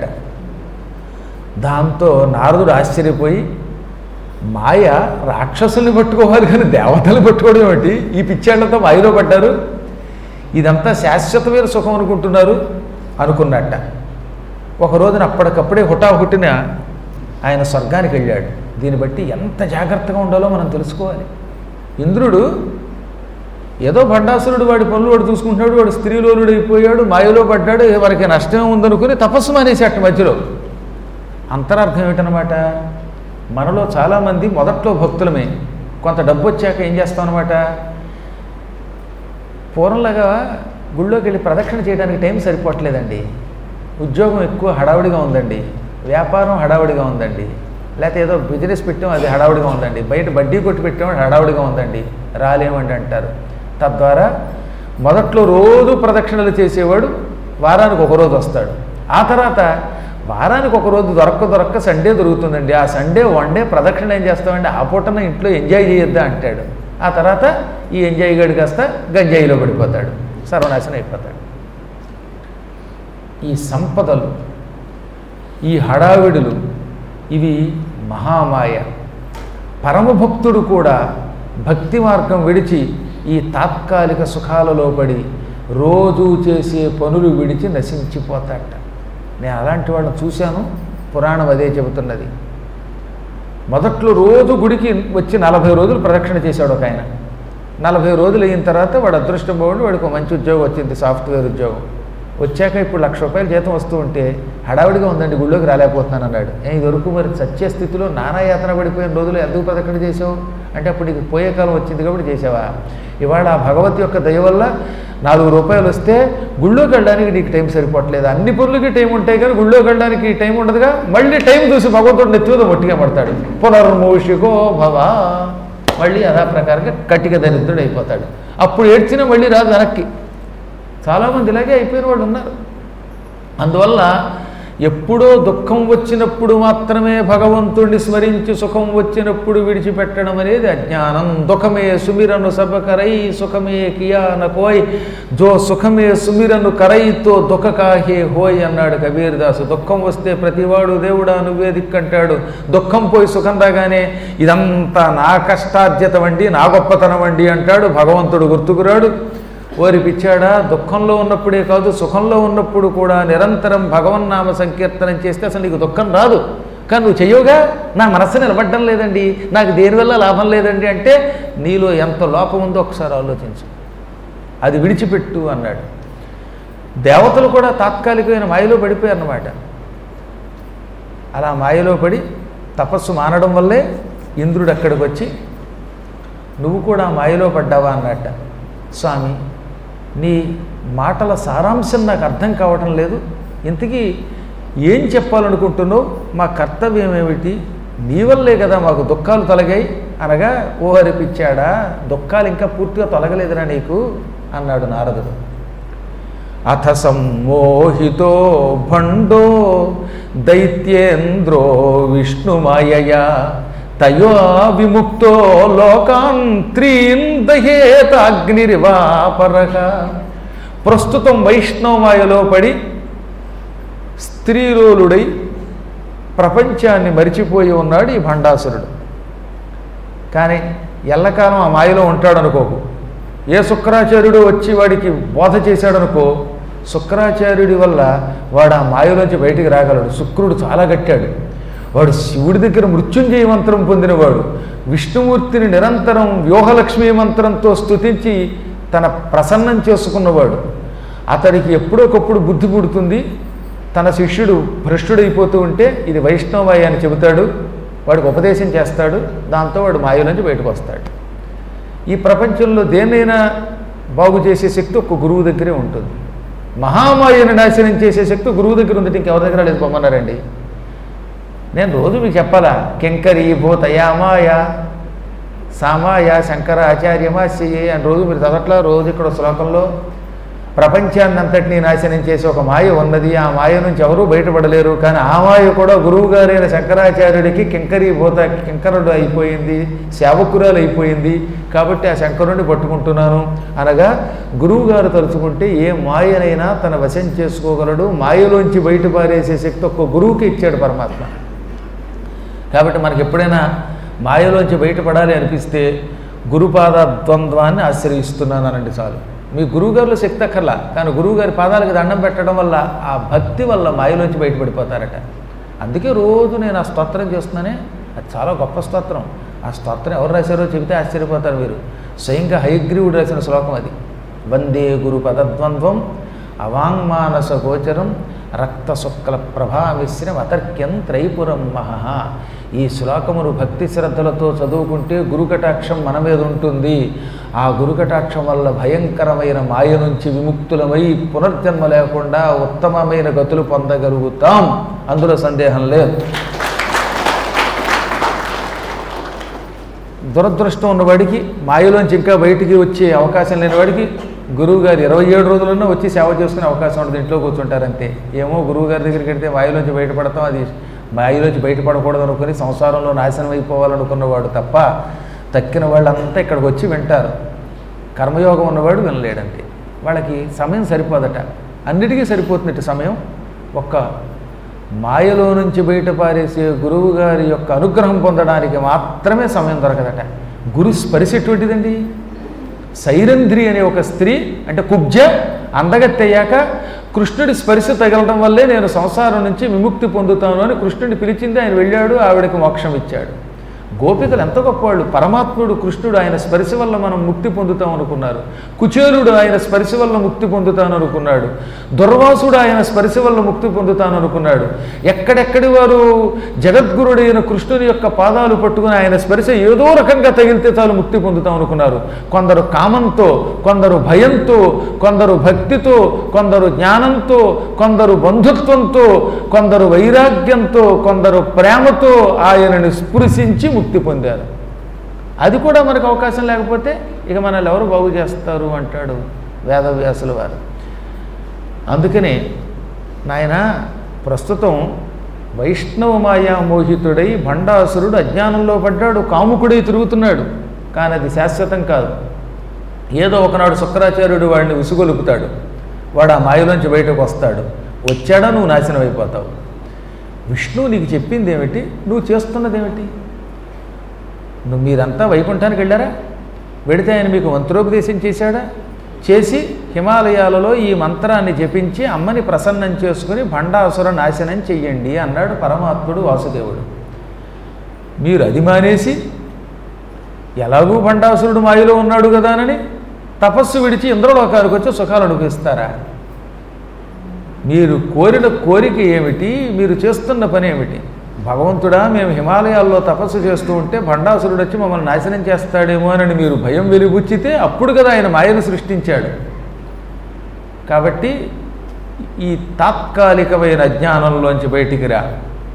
దాంతో నారదుడు ఆశ్చర్యపోయి మాయ రాక్షసుల్ని పట్టుకోవాలి కానీ దేవతలు పట్టుకోవడం ఏమిటి ఈ పిచ్చాళ్ళంతా మాయలో పడ్డారు ఇదంతా శాశ్వతమైన సుఖం అనుకుంటున్నారు అనుకున్నట్ట ఒక రోజున అప్పటికప్పుడే హుటాహుటిన ఆయన స్వర్గానికి వెళ్ళాడు దీన్ని బట్టి ఎంత జాగ్రత్తగా ఉండాలో మనం తెలుసుకోవాలి ఇంద్రుడు ఏదో భండాసురుడు వాడి పనులు వాడు చూసుకుంటున్నాడు వాడు స్త్రీలోలుడు అయిపోయాడు మాయలో పడ్డాడు వారికి నష్టం ఉందనుకుని తపస్సు మానేసేట మధ్యలో అంతరార్థం ఏమిటనమాట మనలో చాలామంది మొదట్లో భక్తులమే కొంత డబ్బు వచ్చాక ఏం చేస్తాం అనమాట పూర్వంలాగా గుళ్ళోకి వెళ్ళి ప్రదక్షిణ చేయడానికి టైం సరిపోవట్లేదండి ఉద్యోగం ఎక్కువ హడావుడిగా ఉందండి వ్యాపారం హడావుడిగా ఉందండి లేకపోతే ఏదో బిజినెస్ పెట్టాం అది హడావుడిగా ఉందండి బయట బడ్డీ కొట్టి పెట్టాం హడావుడిగా ఉందండి రాలేమండి అంటారు తద్వారా మొదట్లో రోజు ప్రదక్షిణలు చేసేవాడు వారానికి ఒక రోజు వస్తాడు ఆ తర్వాత వారానికి ఒక రోజు దొరక్క దొరక్క సండే దొరుకుతుందండి ఆ సండే వన్ డే ప్రదక్షిణ ఏం చేస్తామండి ఆ పూటన ఇంట్లో ఎంజాయ్ చేయొద్దా అంటాడు ఆ తర్వాత ఈ ఎంజాయ్ గడి కాస్త గంజాయిలో పడిపోతాడు సర్వనాశనం అయిపోతాడు ఈ సంపదలు ఈ హడావిడులు ఇవి మహామాయ పరమభక్తుడు కూడా భక్తి మార్గం విడిచి ఈ తాత్కాలిక సుఖాలలో పడి రోజు చేసే పనులు విడిచి నశించిపోతాడట నేను అలాంటి వాళ్ళని చూశాను పురాణం అదే చెబుతున్నది మొదట్లో రోజు గుడికి వచ్చి నలభై రోజులు ప్రదక్షిణ చేశాడు ఒక ఆయన నలభై రోజులు అయిన తర్వాత వాడు అదృష్టం బాగుండి వాడికి ఒక మంచి ఉద్యోగం వచ్చింది సాఫ్ట్వేర్ ఉద్యోగం వచ్చాక ఇప్పుడు లక్ష రూపాయలు జీతం వస్తూ ఉంటే హడావిడిగా ఉందండి గుళ్ళోకి రాలేకపోతున్నాను అన్నాడు ఏ ఇది వరకు మరి సత్య స్థితిలో నానా యాతన పడిపోయిన రోజులు ఎందుకు ప్రదక్షిణ చేసావు అంటే అప్పుడు నీకు పోయే కాలం వచ్చింది కాబట్టి చేసావా ఇవాళ ఆ భగవతి యొక్క దయ వల్ల నాలుగు రూపాయలు వస్తే గుళ్ళోకి వెళ్ళడానికి నీకు టైం సరిపోవట్లేదు అన్ని పనులకి టైం ఉంటాయి కానీ గుళ్ళోకి వెళ్ళడానికి టైం ఉండదుగా మళ్ళీ టైం చూసి భగవంతుడు నెత్తిమీద మొట్టిగా పడతాడు పునర్మోషికో భవ మళ్ళీ అదా ప్రకారంగా కట్టిక దరిద్రుడు అయిపోతాడు అప్పుడు ఏడ్చినా మళ్ళీ రాదు వెనక్కి చాలామంది ఇలాగే అయిపోయిన వాళ్ళు ఉన్నారు అందువల్ల ఎప్పుడో దుఃఖం వచ్చినప్పుడు మాత్రమే భగవంతుడిని స్మరించి సుఖం వచ్చినప్పుడు విడిచిపెట్టడం అనేది అజ్ఞానం దుఃఖమే సుమిరను సభకరై సుఖమే కియాన కోయ్ జో సుఖమే సుమిరను కరైతో దుఃఖ కాహే హోయ్ అన్నాడు కబీర్దాసు దుఃఖం వస్తే ప్రతివాడు దేవుడా నువ్వే దిక్కంటాడు దుఃఖం పోయి సుఖం రాగానే ఇదంతా నా కష్టార్జితం అండి నా గొప్పతనం అండి అంటాడు భగవంతుడు గుర్తుకురాడు ఓరి పిచ్చాడా దుఃఖంలో ఉన్నప్పుడే కాదు సుఖంలో ఉన్నప్పుడు కూడా నిరంతరం భగవన్నామ సంకీర్తనం చేస్తే అసలు నీకు దుఃఖం రాదు కానీ నువ్వు చెయ్యవుగా నా మనస్సు నిలబడ్డం లేదండి నాకు దేనివల్ల లాభం లేదండి అంటే నీలో ఎంత లోపం ఉందో ఒకసారి ఆలోచించు అది విడిచిపెట్టు అన్నాడు దేవతలు కూడా తాత్కాలికమైన మాయలో పడిపోయారు అన్నమాట అలా మాయలో పడి తపస్సు మానడం వల్లే ఇంద్రుడు అక్కడికి వచ్చి నువ్వు కూడా మాయలో పడ్డావా అన్నట్ట స్వామి నీ మాటల సారాంశం నాకు అర్థం కావటం లేదు ఇంతకీ ఏం చెప్పాలనుకుంటున్నావు మా కర్తవ్యం ఏమిటి నీ వల్లే కదా మాకు దుఃఖాలు తొలగాయి అనగా ఓహరిపిచ్చాడా దుఃఖాలు ఇంకా పూర్తిగా తొలగలేదురా నీకు అన్నాడు నారదుడు అథ సమ్మోహితో భండో దైత్యేంద్రో విష్ణుమాయయా తయో విముక్తో లోకాన్ త్రీన్ దహేతాగ్నిరివాపరక ప్రస్తుతం వైష్ణవమాయలో పడి స్త్రీలోలుడై ప్రపంచాన్ని మరిచిపోయి ఉన్నాడు ఈ భండాసురుడు కానీ ఎల్లకాలం ఆ మాయలో ఉంటాడు అనుకోకు ఏ శుక్రాచార్యుడు వచ్చి వాడికి బోధ చేశాడనుకో శుక్రాచార్యుడి వల్ల వాడు ఆ మాయలోంచి బయటికి రాగలడు శుక్రుడు చాలా గట్టాడు వాడు శివుడి దగ్గర మృత్యుంజయ మంత్రం పొందినవాడు విష్ణుమూర్తిని నిరంతరం వ్యూహలక్ష్మీ మంత్రంతో స్తుతించి తన ప్రసన్నం చేసుకున్నవాడు అతడికి ఎప్పుడోకప్పుడు బుద్ధి పుడుతుంది తన శిష్యుడు భ్రష్టుడైపోతూ ఉంటే ఇది వైష్ణవాయ అని చెబుతాడు వాడికి ఉపదేశం చేస్తాడు దాంతో వాడు మాయ నుంచి బయటకు వస్తాడు ఈ ప్రపంచంలో దేన్నైనా బాగు చేసే శక్తి ఒక్క గురువు దగ్గరే ఉంటుంది మహామాయను నాశనం చేసే శక్తి గురువు దగ్గర ఉంది ఇంకెవరి దగ్గర లేదు పొమ్మన్నారండి నేను రోజు మీకు చెప్పాలా కెంకరీ భూతయామాయ సామాయ శంకర ఆచార్యమాశ్యయే అని రోజు మీరు చదవట్లా రోజు ఇక్కడ శ్లోకంలో ప్రపంచాన్ని అంతటినీ నాశనం చేసి ఒక మాయ ఉన్నది ఆ మాయ నుంచి ఎవరూ బయటపడలేరు కానీ ఆ మాయ కూడా గురువు గారైన శంకరాచార్యుడికి కింకరీ భూత కింకరుడు అయిపోయింది సేవకురాలు అయిపోయింది కాబట్టి ఆ శంకరుడిని పట్టుకుంటున్నాను అనగా గురువు గారు తలుచుకుంటే ఏ మాయనైనా తన వశం చేసుకోగలడు మాయలోంచి బయట పారేసే శక్తి ఒక్క గురువుకి ఇచ్చాడు పరమాత్మ కాబట్టి మనకి ఎప్పుడైనా మాయలోంచి బయటపడాలి అనిపిస్తే గురుపాద ద్వంద్వాన్ని ఆశ్రయిస్తున్నాను అనండి చాలు మీ గురువుగారిలో శక్తి అక్కర్లా కానీ గురువుగారి పాదాలకు దండం పెట్టడం వల్ల ఆ భక్తి వల్ల మాయలోంచి బయటపడిపోతారట అందుకే రోజు నేను ఆ స్తోత్రం చేస్తున్నానే అది చాలా గొప్ప స్తోత్రం ఆ స్తోత్రం ఎవరు రాశారో చెబితే ఆశ్చర్యపోతారు మీరు స్వయంగా హయగ్రీవుడు రాసిన శ్లోకం అది వందే గురు పదద్వంద్వం అవాంగ్మానస గోచరం రక్త శుక్ల ప్రభామిశ్రం అతర్క్యం త్రైపురం మహ ఈ శ్లోకమును భక్తి శ్రద్ధలతో చదువుకుంటే గురుకటాక్షం మన మీద ఉంటుంది ఆ గురుకటాక్షం వల్ల భయంకరమైన మాయ నుంచి విముక్తులమై పునర్జన్మ లేకుండా ఉత్తమమైన గతులు పొందగలుగుతాం అందులో సందేహం లేదు దురదృష్టం ఉన్నవాడికి మాయలోంచి ఇంకా బయటికి వచ్చే అవకాశం లేని వాడికి గురువు గారు ఇరవై ఏడు రోజులన్నా వచ్చి సేవ చేసుకునే అవకాశం ఉంటుంది ఇంట్లో కూర్చుంటారంతే ఏమో గురువు గారి దగ్గరికి వెళ్తే మాయలోంచి బయటపడతాం అది మాయలోంచి బయటపడకూడదు అనుకుని సంసారంలో నాశనం అయిపోవాలనుకున్నవాడు తప్ప తక్కిన వాళ్ళంతా ఇక్కడికి వచ్చి వింటారు కర్మయోగం ఉన్నవాడు వినలేడంతే వాళ్ళకి సమయం సరిపోదట అన్నిటికీ సరిపోతుంది సమయం ఒక్క మాయలో నుంచి బయట పారేసే గురువు గారి యొక్క అనుగ్రహం పొందడానికి మాత్రమే సమయం దొరకదట గురు స్పర్శ ఎటువంటిదండి సైరంధ్రి అనే ఒక స్త్రీ అంటే కుబ్జ అందగత్తయ్యాక కృష్ణుడి స్పర్శ తగలడం వల్లే నేను సంసారం నుంచి విముక్తి పొందుతాను అని కృష్ణుడిని పిలిచింది ఆయన వెళ్ళాడు ఆవిడకి మోక్షం ఇచ్చాడు గోపికలు ఎంత గొప్పవాళ్ళు పరమాత్ముడు కృష్ణుడు ఆయన స్పర్శ వల్ల మనం ముక్తి పొందుతాం అనుకున్నారు కుచేలుడు ఆయన స్పర్శ వల్ల ముక్తి పొందుతాను అనుకున్నాడు దుర్వాసుడు ఆయన స్పర్శ వల్ల ముక్తి పొందుతాను అనుకున్నాడు ఎక్కడెక్కడి వారు జగద్గురుడైన కృష్ణుని యొక్క పాదాలు పట్టుకుని ఆయన స్పర్శ ఏదో రకంగా తగిలితే చాలు ముక్తి పొందుతాం అనుకున్నారు కొందరు కామంతో కొందరు భయంతో కొందరు భక్తితో కొందరు జ్ఞానంతో కొందరు బంధుత్వంతో కొందరు వైరాగ్యంతో కొందరు ప్రేమతో ఆయనని స్పృశించి ముక్తి పొందారు అది కూడా మనకు అవకాశం లేకపోతే ఇక మనల్ని ఎవరు బాగు చేస్తారు అంటాడు వేదవ్యాసుల వారు అందుకనే నాయన ప్రస్తుతం వైష్ణవ మాయా మోహితుడై భండాసురుడు అజ్ఞానంలో పడ్డాడు కాముకుడై తిరుగుతున్నాడు కానీ అది శాశ్వతం కాదు ఏదో ఒకనాడు శుక్రాచార్యుడు వాడిని ఉసుగొలుపుతాడు వాడు ఆ మాయలోంచి బయటకు వస్తాడు వచ్చాడా నువ్వు నాశనం అయిపోతావు విష్ణువు నీకు చెప్పింది ఏమిటి నువ్వు చేస్తున్నది ఏమిటి నువ్వు మీరంతా వైకుంఠానికి వెళ్ళారా వెడితే ఆయన మీకు మంత్రోపదేశం చేశాడా చేసి హిమాలయాలలో ఈ మంత్రాన్ని జపించి అమ్మని ప్రసన్నం చేసుకుని భండాసుర నాశనం చెయ్యండి అన్నాడు పరమాత్ముడు వాసుదేవుడు మీరు అది మానేసి ఎలాగూ భండాసురుడు మాయలో ఉన్నాడు కదానని తపస్సు విడిచి ఇంద్రలోకానికి వచ్చి సుఖాలు అనుభవిస్తారా మీరు కోరిన కోరిక ఏమిటి మీరు చేస్తున్న పని ఏమిటి భగవంతుడా మేము హిమాలయాల్లో తపస్సు చేస్తూ ఉంటే భండాసురుడు వచ్చి మమ్మల్ని నాశనం చేస్తాడేమో అని మీరు భయం వెలిబుచ్చితే అప్పుడు కదా ఆయన మాయను సృష్టించాడు కాబట్టి ఈ తాత్కాలికమైన అజ్ఞానంలోంచి బయటికి రా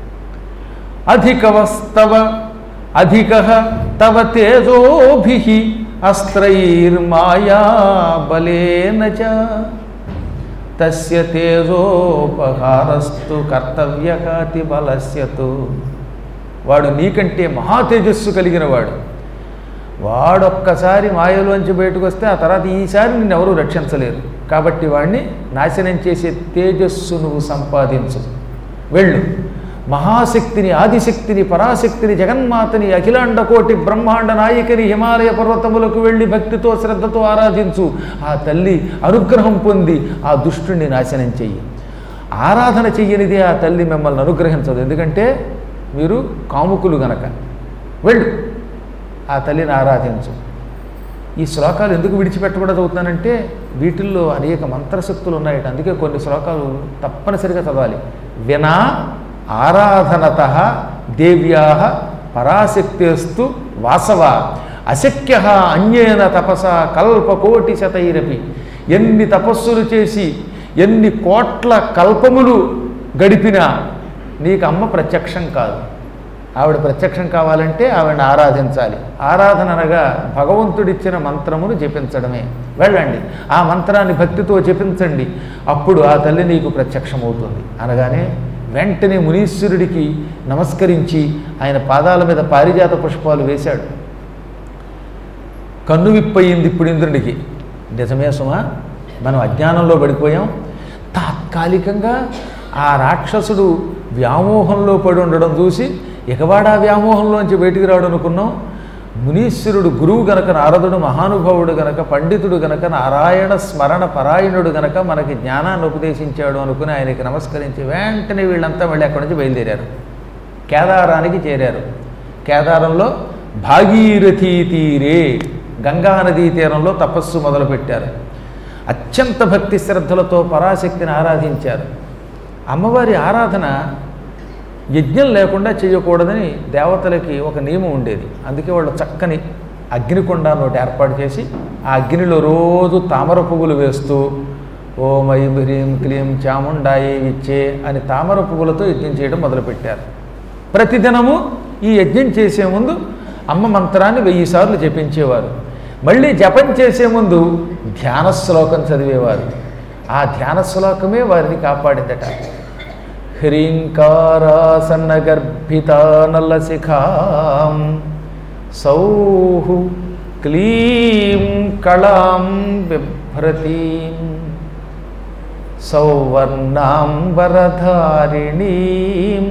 అధికవస్తవ అధిక తవ తేజోభి అస్త్రైర్మాయా బలేన చ తస్య తేజోపహారస్తు కర్తవ్యకాతి బలస్యతు వాడు నీకంటే మహా తేజస్సు కలిగిన వాడు వాడొక్కసారి మాయలోంచి బయటకు వస్తే ఆ తర్వాత ఈసారి నిన్ను ఎవరూ రక్షించలేరు కాబట్టి వాడిని నాశనం చేసే తేజస్సు నువ్వు సంపాదించు వెళ్ళు మహాశక్తిని ఆదిశక్తిని పరాశక్తిని జగన్మాతని అఖిలాండ కోటి బ్రహ్మాండ నాయకిని హిమాలయ పర్వతములకు వెళ్ళి భక్తితో శ్రద్ధతో ఆరాధించు ఆ తల్లి అనుగ్రహం పొంది ఆ దుష్టుణ్ణి నాశనం చెయ్యి ఆరాధన చెయ్యనిదే ఆ తల్లి మిమ్మల్ని అనుగ్రహించదు ఎందుకంటే మీరు కాముకులు గనక వెళ్ళు ఆ తల్లిని ఆరాధించు ఈ శ్లోకాలు ఎందుకు విడిచిపెట్టకూడదు అవుతానంటే వీటిల్లో అనేక మంత్రశక్తులు ఉన్నాయట అందుకే కొన్ని శ్లోకాలు తప్పనిసరిగా చదవాలి వినా ఆరాధనత దేవ్యా పరాశక్తిస్తు వాసవ అశక్య అన్యేన తపస కల్పకోటి శతైరపి ఎన్ని తపస్సులు చేసి ఎన్ని కోట్ల కల్పములు గడిపినా నీకు అమ్మ ప్రత్యక్షం కాదు ఆవిడ ప్రత్యక్షం కావాలంటే ఆవిడని ఆరాధించాలి ఆరాధన అనగా భగవంతుడిచ్చిన మంత్రమును జపించడమే వెళ్ళండి ఆ మంత్రాన్ని భక్తితో జపించండి అప్పుడు ఆ తల్లి నీకు ప్రత్యక్షమవుతుంది అనగానే వెంటనే మునీశ్వరుడికి నమస్కరించి ఆయన పాదాల మీద పారిజాత పుష్పాలు వేశాడు కన్ను విప్పయింది ఇప్పుడు ఇంద్రుడికి నిజమే సుమా మనం అజ్ఞానంలో పడిపోయాం తాత్కాలికంగా ఆ రాక్షసుడు వ్యామోహంలో పడి ఉండడం చూసి ఇకవాడా వ్యామోహంలోంచి బయటికి రావడం అనుకున్నాం మునీశ్వరుడు గురువు గనక నారదుడు మహానుభావుడు గనక పండితుడు గనక నారాయణ స్మరణ పరాయణుడు గనక మనకి జ్ఞానాన్ని ఉపదేశించాడు అనుకుని ఆయనకి నమస్కరించి వెంటనే వీళ్ళంతా మళ్ళీ అక్కడి నుంచి బయలుదేరారు కేదారానికి చేరారు కేదారంలో భాగీరథీ తీరే గంగా నదీ తీరంలో తపస్సు మొదలుపెట్టారు అత్యంత భక్తి శ్రద్ధలతో పరాశక్తిని ఆరాధించారు అమ్మవారి ఆరాధన యజ్ఞం లేకుండా చేయకూడదని దేవతలకి ఒక నియమం ఉండేది అందుకే వాళ్ళు చక్కని అగ్నికొండ ఒకటి ఏర్పాటు చేసి ఆ అగ్నిలో రోజు తామర పువ్వులు వేస్తూ ఓం ఐం హ్రీం క్లీం చాముండాయి విచ్చే అని తామర పువ్వులతో యజ్ఞం చేయడం మొదలుపెట్టారు ప్రతిదినము ఈ యజ్ఞం చేసే ముందు అమ్మ మంత్రాన్ని వెయ్యి సార్లు జపించేవారు మళ్ళీ జపం చేసే ముందు ధ్యాన శ్లోకం చదివేవారు ఆ ధ్యాన శ్లోకమే వారిని కాపాడిందట హ్రీంకారాసన్నగర్భితానలశిఖాం సౌహు క్లీం కళాం బిభ్రతీం సౌవర్ణాం వరధారిణీం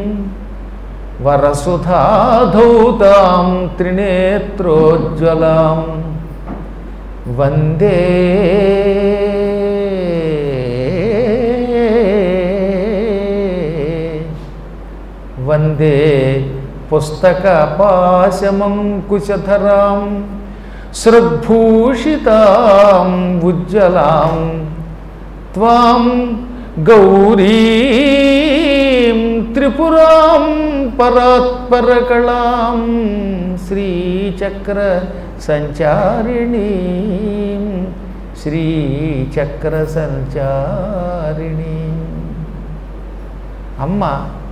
వరసుధాధౌతాం త్రినేత్రోజ్వలాం వందే వందే పుస్తకపాశమంకుశధరాం సృగ్భూషితాం ఉజ్వలాం త్వాం గౌరీం త్రిపురాం పరాత్పరకళాం శ్రీచక్ర సంచారిణీం శ్రీచక్ర సంచారిణీ అమ్మ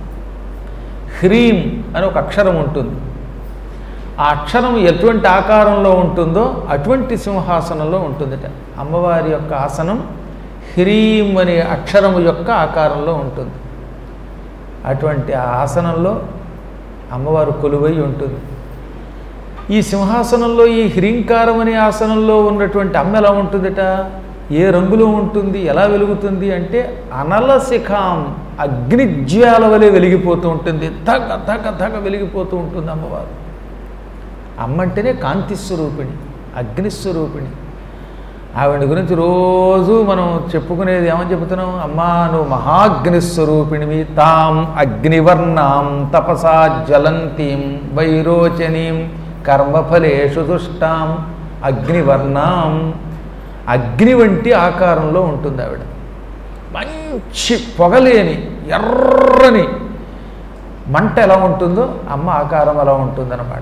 హ్రీం అని ఒక అక్షరం ఉంటుంది ఆ అక్షరం ఎటువంటి ఆకారంలో ఉంటుందో అటువంటి సింహాసనంలో ఉంటుందట అమ్మవారి యొక్క ఆసనం హ్రీం అనే అక్షరము యొక్క ఆకారంలో ఉంటుంది అటువంటి ఆ ఆసనంలో అమ్మవారు కొలువై ఉంటుంది ఈ సింహాసనంలో ఈ హ్రీంకారం అనే ఆసనంలో ఉన్నటువంటి అమ్మ ఎలా ఉంటుందట ఏ రంగులో ఉంటుంది ఎలా వెలుగుతుంది అంటే అనలశిఖాం అగ్నిజ్వాల వలె వెలిగిపోతూ ఉంటుంది ధగ ధగ ధగ వెలిగిపోతూ ఉంటుంది అమ్మవారు అమ్మ అంటేనే కాంతి స్వరూపిణి అగ్నిస్వరూపిణి ఆవిడ గురించి రోజు మనం చెప్పుకునేది ఏమని చెబుతున్నాం అమ్మా నువ్వు మహాగ్నిస్వరూపిణివి తాం అగ్నివర్ణాం తపసా జ్వలంతీం వైరోచనీం కర్మఫలేషు దుష్టాం అగ్నివర్ణాం అగ్ని వంటి ఆకారంలో ఉంటుంది ఆవిడ మంచి పొగలేని ఎర్రని మంట ఎలా ఉంటుందో అమ్మ ఆకారం అలా ఉంటుందన్నమాట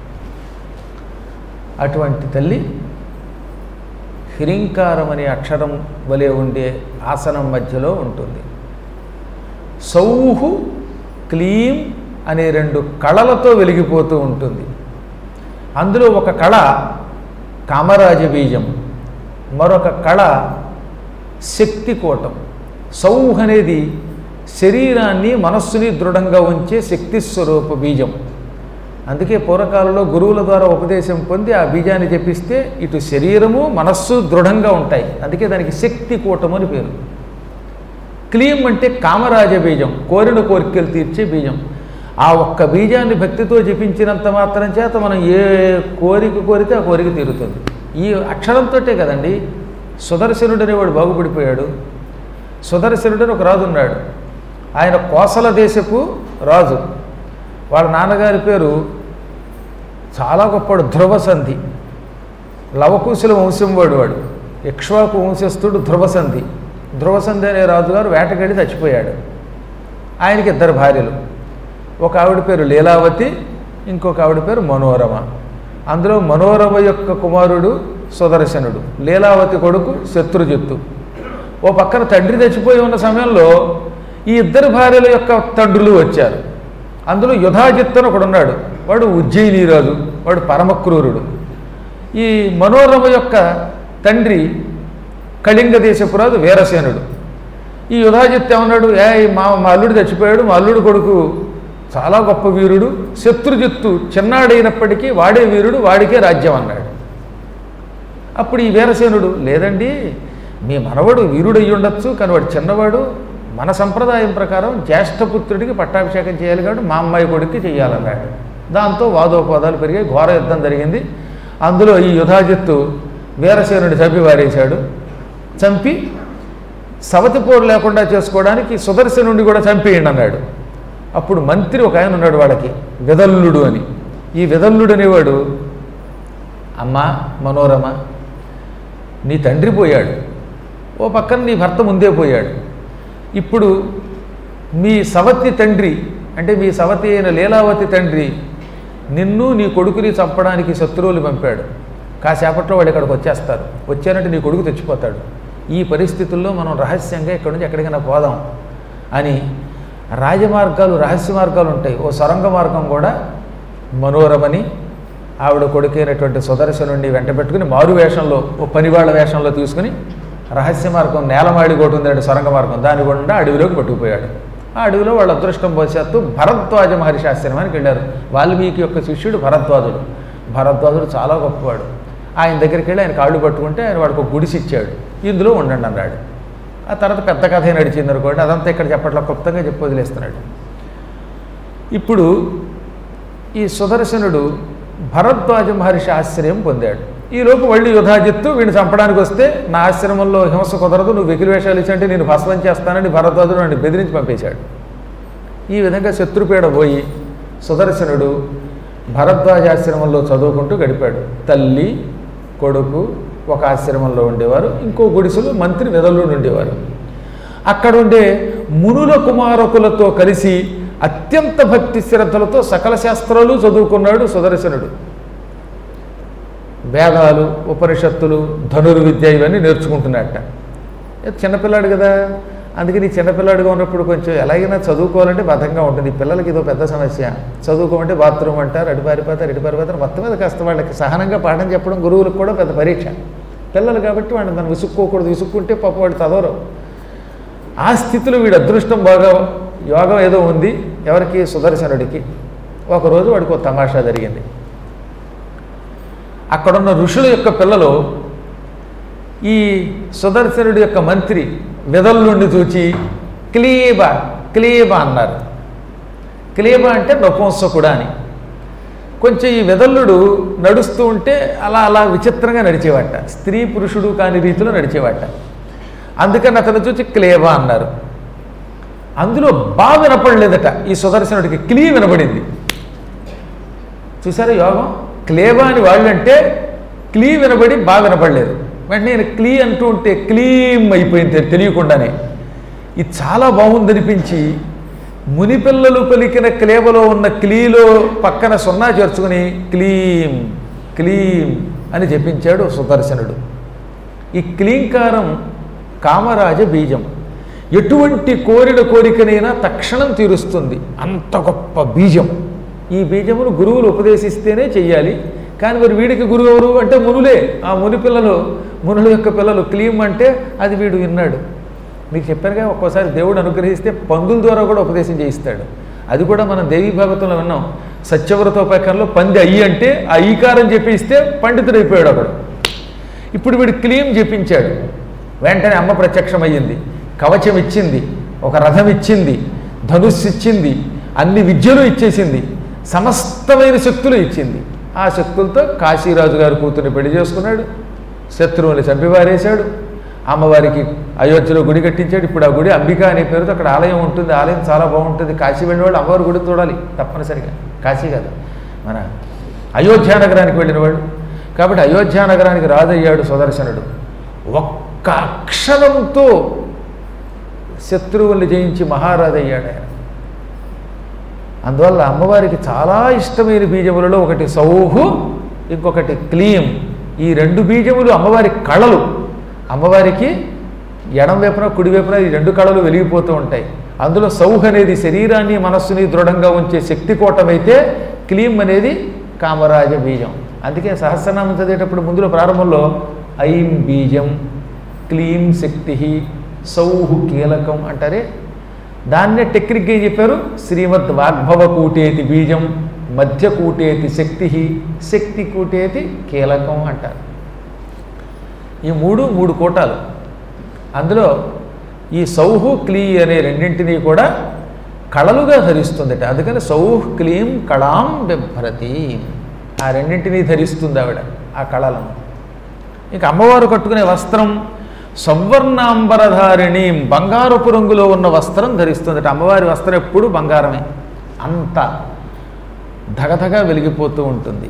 అటువంటి తల్లి హ్రీంకారం అనే అక్షరం వలె ఉండే ఆసనం మధ్యలో ఉంటుంది సౌహు క్లీం అనే రెండు కళలతో వెలిగిపోతూ ఉంటుంది అందులో ఒక కళ కామరాజ బీజం మరొక కళ శక్తికోటం సౌహ్ అనేది శరీరాన్ని మనస్సుని దృఢంగా ఉంచే శక్తి స్వరూప బీజం అందుకే పూర్వకాలంలో గురువుల ద్వారా ఉపదేశం పొంది ఆ బీజాన్ని జపిస్తే ఇటు శరీరము మనస్సు దృఢంగా ఉంటాయి అందుకే దానికి శక్తి కూటం అని పేరు క్లీం అంటే కామరాజ బీజం కోరిన కోరికలు తీర్చే బీజం ఆ ఒక్క బీజాన్ని భక్తితో జపించినంత మాత్రం చేత మనం ఏ కోరిక కోరితే ఆ కోరిక తీరుతుంది ఈ అక్షరంతోటే కదండి సుదర్శనుడు అనేవాడు బాగుపడిపోయాడు సుదర్శనుడు అని ఒక రాజు ఉన్నాడు ఆయన కోసల దేశపు రాజు వాళ్ళ నాన్నగారి పేరు చాలా గొప్పవాడు ధ్రువసంధి లవకుశుల వంశం వాడు వాడు ఇక్ష్వాకు వంశస్థుడు ధ్రువసంధి ధ్రువసంధి అనే రాజుగారు వేటకెళ్ళి చచ్చిపోయాడు ఆయనకి ఇద్దరు భార్యలు ఒక ఆవిడ పేరు లీలావతి ఇంకొక ఆవిడ పేరు మనోరమ అందులో మనోరమ యొక్క కుమారుడు సుదర్శనుడు లీలావతి కొడుకు శత్రుజిత్తు ఓ పక్కన తండ్రి చచ్చిపోయి ఉన్న సమయంలో ఈ ఇద్దరు భార్యల యొక్క తండ్రులు వచ్చారు అందులో యుధాజిత్తు అని ఒకడున్నాడు వాడు ఉజ్జయిని రాజు వాడు పరమక్రూరుడు ఈ మనోరమ యొక్క తండ్రి కళింగ దేశపు రాజు వీరసేనుడు ఈ యుధాజిత్ ఏమన్నాడు ఏ మా మా అల్లుడు చచ్చిపోయాడు మా అల్లుడు కొడుకు చాలా గొప్ప వీరుడు శత్రుజిత్తు చిన్నాడైనప్పటికీ వాడే వీరుడు వాడికే రాజ్యం అన్నాడు అప్పుడు ఈ వీరసేనుడు లేదండి మీ మనవడు వీరుడయ్యి ఉండొచ్చు కానీ వాడు చిన్నవాడు మన సంప్రదాయం ప్రకారం జ్యేష్ఠపుత్రుడికి పట్టాభిషేకం చేయాలి కాబట్టి మా అమ్మాయి కొడుక్కి చేయాలన్నాడు దాంతో వాదోపవాదాలు పెరిగాయి ఘోర యుద్ధం జరిగింది అందులో ఈ యుధాజిత్తు వీరసేనుడి చంపి వారేశాడు చంపి సవతి పోరు లేకుండా చేసుకోవడానికి సుదర్శనుడిని కూడా చంపేయండి అన్నాడు అప్పుడు మంత్రి ఒక ఆయన ఉన్నాడు వాళ్ళకి విదల్లుడు అని ఈ విదల్లుడు అనేవాడు అమ్మా మనోరమ నీ తండ్రి పోయాడు ఓ పక్కన నీ భర్త ముందే పోయాడు ఇప్పుడు మీ సవతి తండ్రి అంటే మీ సవతి అయిన లీలావతి తండ్రి నిన్ను నీ కొడుకుని చంపడానికి శత్రువులు పంపాడు కాసేపట్లో వాళ్ళు ఇక్కడికి వచ్చేస్తారు వచ్చారంటే నీ కొడుకు తెచ్చిపోతాడు ఈ పరిస్థితుల్లో మనం రహస్యంగా ఇక్కడి నుంచి ఎక్కడికైనా పోదాం అని రాజమార్గాలు రహస్య మార్గాలు ఉంటాయి ఓ సొరంగ మార్గం కూడా మనోరమని ఆవిడ కొడుకైనటువంటి సుదర్శనుడిని వెంట పెట్టుకుని మారు వేషంలో ఓ పనివాళ్ళ వేషంలో తీసుకుని రహస్య మార్గం నేలమాడి ఒకటి ఉందండి సొరంగ మార్గం దాని గుండా అడవిలోకి పట్టుకుపోయాడు ఆ అడవిలో వాళ్ళ అదృష్టం భవిష్యత్తు భరద్వాజ మహర్షి ఆశ్రమానికి వెళ్ళారు వాల్మీకి యొక్క శిష్యుడు భరద్వాజుడు భరద్వాజుడు చాలా గొప్పవాడు ఆయన దగ్గరికి వెళ్ళి ఆయన కాళ్ళు పట్టుకుంటే ఆయన వాడికి ఒక గుడిసి ఇచ్చాడు ఇందులో ఉండండి అన్నాడు ఆ తర్వాత పెద్ద కథ నడిచింది అనుకోండి అదంతా ఇక్కడ చెప్పట్లో క్లుప్తంగా చెప్పి వదిలేస్తున్నాడు ఇప్పుడు ఈ సుదర్శనుడు భరద్వాజ మహర్షి ఆశ్రయం పొందాడు ఈలోపు మళ్ళీ యుధాజిత్తు వీడిని చంపడానికి వస్తే నా ఆశ్రమంలో హింస కుదరదు నువ్వు వెకిలి వేషాలు ఇచ్చంటే నేను భస్మం చేస్తానని భరద్వాజుడు నన్ను బెదిరించి పంపేశాడు ఈ విధంగా శత్రుపీడ పోయి సుదర్శనుడు భరద్వాజ ఆశ్రమంలో చదువుకుంటూ గడిపాడు తల్లి కొడుకు ఒక ఆశ్రమంలో ఉండేవారు ఇంకో గుడిసెలు మంత్రి వెదల్లో ఉండేవారు అక్కడ ఉండే మునుల కుమారకులతో కలిసి అత్యంత భక్తి శ్రద్ధలతో సకల శాస్త్రాలు చదువుకున్నాడు సుదర్శనుడు వేదాలు ఉపనిషత్తులు ధనుర్విద్య ఇవన్నీ నేర్చుకుంటున్నట్ట ఏ చిన్నపిల్లాడు కదా అందుకని ఈ చిన్నపిల్లాడుగా ఉన్నప్పుడు కొంచెం ఎలాగైనా చదువుకోవాలంటే బద్ధంగా ఉంటుంది ఈ పిల్లలకి ఇదో పెద్ద సమస్య చదువుకోమంటే బాత్రూమ్ అంటారు అటు పారిపోతారు ఇటు పారిపోతారు మొత్తం మీద కాస్త వాళ్ళకి సహనంగా పాఠం చెప్పడం గురువులకు కూడా పెద్ద పరీక్ష పిల్లలు కాబట్టి వాడిని మనం విసుక్కోకూడదు విసుక్కుంటే పాప వాడు చదవరు ఆ స్థితిలో వీడు అదృష్టం బాగా యోగం ఏదో ఉంది ఎవరికి సుదర్శనుడికి ఒకరోజు వాడికి ఒక తమాషా జరిగింది అక్కడున్న ఋషుల యొక్క పిల్లలు ఈ సుదర్శనుడి యొక్క మంత్రి విదల్లుండి చూచి క్లీబ క్లీబ అన్నారు క్లీబ అంటే నపుంసకుడా అని కొంచెం ఈ విదల్లుడు నడుస్తూ ఉంటే అలా అలా విచిత్రంగా నడిచేవాట స్త్రీ పురుషుడు కాని రీతిలో నడిచేవాట అందుకని అతను చూసి క్లేబా అన్నారు అందులో బా వినపడలేదట ఈ సుదర్శనుడికి క్లీ వినపడింది చూసారా యోగం క్లేబా అని వాళ్ళంటే క్లీ వినబడి బాగా వినపడలేదు వెంటనే నేను క్లీ అంటూ ఉంటే క్లీమ్ అయిపోయింది తె- తెలియకుండానే ఇది చాలా బాగుందనిపించి మునిపిల్లలు పలికిన క్లేబలో ఉన్న క్లీలో పక్కన సున్నా చేర్చుకుని క్లీం క్లీం అని జపించాడు సుదర్శనుడు ఈ క్లీంకారం కామరాజ బీజం ఎటువంటి కోరిన కోరికనైనా తక్షణం తీరుస్తుంది అంత గొప్ప బీజం ఈ బీజమును గురువులు ఉపదేశిస్తేనే చెయ్యాలి కానీ మరి వీడికి గురువు ఎవరు అంటే మునులే ఆ ముని పిల్లలు మునుల యొక్క పిల్లలు క్లీం అంటే అది వీడు విన్నాడు మీకు చెప్పారుగా ఒక్కోసారి దేవుడు అనుగ్రహిస్తే పందుల ద్వారా కూడా ఉపదేశం చేయిస్తాడు అది కూడా మనం దేవీ భాగవతంలో విన్నాం సత్యవ్రతోపకంలో పంది అయ్యి అంటే ఆ ఈకారం చెప్పిస్తే పండితుడైపోయాడు అక్కడ ఇప్పుడు వీడు క్లీం చెప్పించాడు వెంటనే అమ్మ ప్రత్యక్షమయ్యింది కవచం ఇచ్చింది ఒక రథం ఇచ్చింది ధనుస్సు ఇచ్చింది అన్ని విద్యలు ఇచ్చేసింది సమస్తమైన శక్తులు ఇచ్చింది ఆ శక్తులతో కాశీరాజు గారి కూతుర్ని పెళ్లి చేసుకున్నాడు శత్రువుని చంపివారేశాడు అమ్మవారికి అయోధ్యలో గుడి కట్టించాడు ఇప్పుడు ఆ గుడి అంబిక అనే పేరుతో అక్కడ ఆలయం ఉంటుంది ఆలయం చాలా బాగుంటుంది కాశీ వెళ్ళిన వాళ్ళు అమ్మవారి గుడి చూడాలి తప్పనిసరిగా కాశీ కదా మన అయోధ్య నగరానికి వెళ్ళినవాడు కాబట్టి అయోధ్య నగరానికి రాజయ్యాడు సుదర్శనుడు ఒక్క అక్షరంతో శత్రువుల్ని జయించి మహారాజు అయ్యాడు ఆయన అందువల్ల అమ్మవారికి చాలా ఇష్టమైన బీజములలో ఒకటి సౌహు ఇంకొకటి క్లీం ఈ రెండు బీజములు అమ్మవారి కళలు అమ్మవారికి ఎడం వైపున కుడి వైపున ఈ రెండు కళలు వెలిగిపోతూ ఉంటాయి అందులో సౌహ్ అనేది శరీరాన్ని మనస్సుని దృఢంగా ఉంచే శక్తి కోటమైతే క్లీం అనేది కామరాజ బీజం అందుకే సహస్రనామం చదివేటప్పుడు ముందులో ప్రారంభంలో ఐం బీజం క్లీం శక్తి సౌహు కీలకం అంటారే దాన్నే టెక్నిక్గా ఏం చెప్పారు శ్రీమద్ వాగ్భవ కూటేతి బీజం మధ్య కూటేతి శక్తి శక్తి కూటేతి కీలకం అంటారు ఈ మూడు మూడు కూటాలు అందులో ఈ సౌహు క్లీ అనే రెండింటినీ కూడా కళలుగా ధరిస్తుందట అందుకని సౌహ్ క్లీం కళాం బిభ్రతి ఆ రెండింటినీ ధరిస్తుంది ఆవిడ ఆ కళలను ఇక అమ్మవారు కట్టుకునే వస్త్రం సవర్ణాంబరధారిణి బంగారపు రంగులో ఉన్న వస్త్రం ధరిస్తుందట అమ్మవారి వస్త్రం ఎప్పుడు బంగారమే అంత ధగధగా వెలిగిపోతూ ఉంటుంది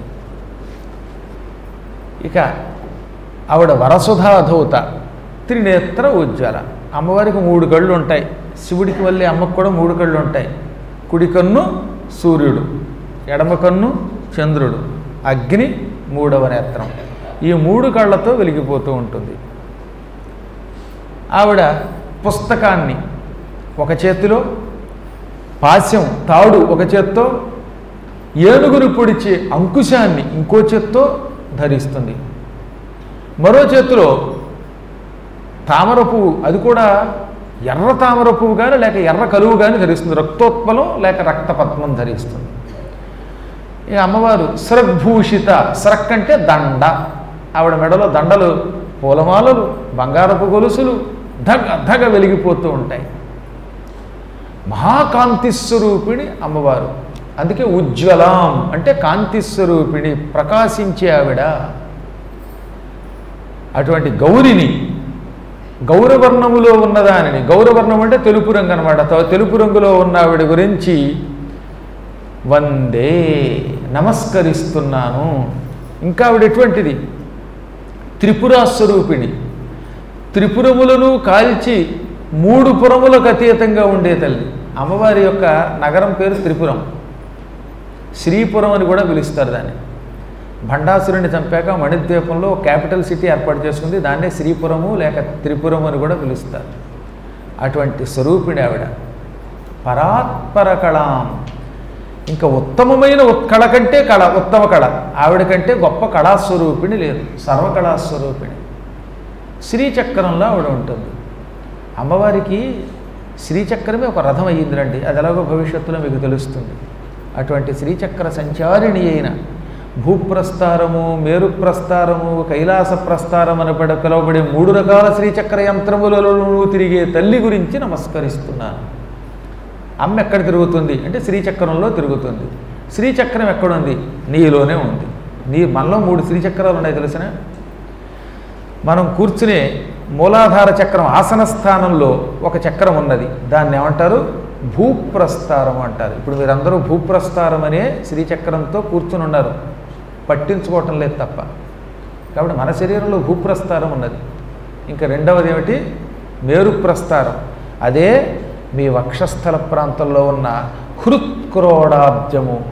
ఇక ఆవిడ వరసుధాధౌత త్రినేత్ర ఉజ్వల అమ్మవారికి మూడు కళ్ళు ఉంటాయి శివుడికి వల్లే అమ్మకు కూడా మూడు కళ్ళు ఉంటాయి కుడి కన్ను సూర్యుడు ఎడమ కన్ను చంద్రుడు అగ్ని మూడవ నేత్రం ఈ మూడు కళ్ళతో వెలిగిపోతూ ఉంటుంది ఆవిడ పుస్తకాన్ని ఒక చేతిలో పాస్యం తాడు ఒక చేత్తో ఏనుగును పొడిచే అంకుశాన్ని ఇంకో చేత్తో ధరిస్తుంది మరో చేతిలో తామర పువ్వు అది కూడా ఎర్ర తామర పువ్వు కానీ లేక ఎర్ర కలువు కానీ ధరిస్తుంది రక్తోత్పలం లేక రక్తపద్మం ధరిస్తుంది ఈ అమ్మవారు స్రగ్భూషిత స్రక్ అంటే దండ ఆవిడ మెడలో దండలు పూలమాలలు బంగారపు గొలుసులు ధగ ధగ వెలిగిపోతూ ఉంటాయి మహాకాంతి స్వరూపిణి అమ్మవారు అందుకే ఉజ్వలాం అంటే కాంతి స్వరూపిణి ప్రకాశించే ఆవిడ అటువంటి గౌరిని గౌరవర్ణములో ఉన్నదానిని గౌరవర్ణం అంటే తెలుపు రంగు అనమాట తెలుపు రంగులో ఉన్న ఆవిడ గురించి వందే నమస్కరిస్తున్నాను ఇంకా ఆవిడ ఎటువంటిది త్రిపురా స్వరూపిణి త్రిపురములను కాల్చి మూడు పురములకు అతీతంగా ఉండే తల్లి అమ్మవారి యొక్క నగరం పేరు త్రిపురం శ్రీపురం అని కూడా పిలుస్తారు దాన్ని భండాసురుని చంపాక మణిద్వీపంలో క్యాపిటల్ సిటీ ఏర్పాటు చేసుకుంది దాన్నే శ్రీపురము లేక త్రిపురం అని కూడా పిలుస్తారు అటువంటి స్వరూపిణి ఆవిడ పరాత్పర కళాం ఇంకా ఉత్తమమైన ఉత్- కళ కంటే కళ ఉత్తమ కళ ఆవిడ కంటే గొప్ప కళాస్వరూపిణి లేదు సర్వకళాస్వరూపిణి శ్రీచక్రంలో ఆవిడ ఉంటుంది అమ్మవారికి శ్రీచక్రమే ఒక రథం అయ్యిందిరండి అది ఎలాగో భవిష్యత్తులో మీకు తెలుస్తుంది అటువంటి శ్రీచక్ర సంచారిణి అయిన భూప్రస్థారము మేరు ప్రస్థారము కైలాస ప్రస్థారం అని పడ పిలువబడే మూడు రకాల శ్రీచక్ర యంత్రములలో తిరిగే తల్లి గురించి నమస్కరిస్తున్నాను అమ్మ ఎక్కడ తిరుగుతుంది అంటే శ్రీచక్రంలో తిరుగుతుంది శ్రీచక్రం ఎక్కడుంది నీలోనే ఉంది నీ మనలో మూడు శ్రీచక్రాలు ఉన్నాయి తెలిసిన మనం కూర్చునే మూలాధార చక్రం ఆసన స్థానంలో ఒక చక్రం ఉన్నది దాన్ని ఏమంటారు భూప్రస్థారం అంటారు ఇప్పుడు మీరందరూ భూప్రస్థారం అనే శ్రీచక్రంతో కూర్చుని ఉన్నారు పట్టించుకోవటం లేదు తప్ప కాబట్టి మన శరీరంలో భూప్రస్థారం ఉన్నది ఇంకా రెండవది ఏమిటి మేరు ప్రస్థారం అదే మీ వక్షస్థల ప్రాంతంలో ఉన్న హృత్క్రోడాబ్జము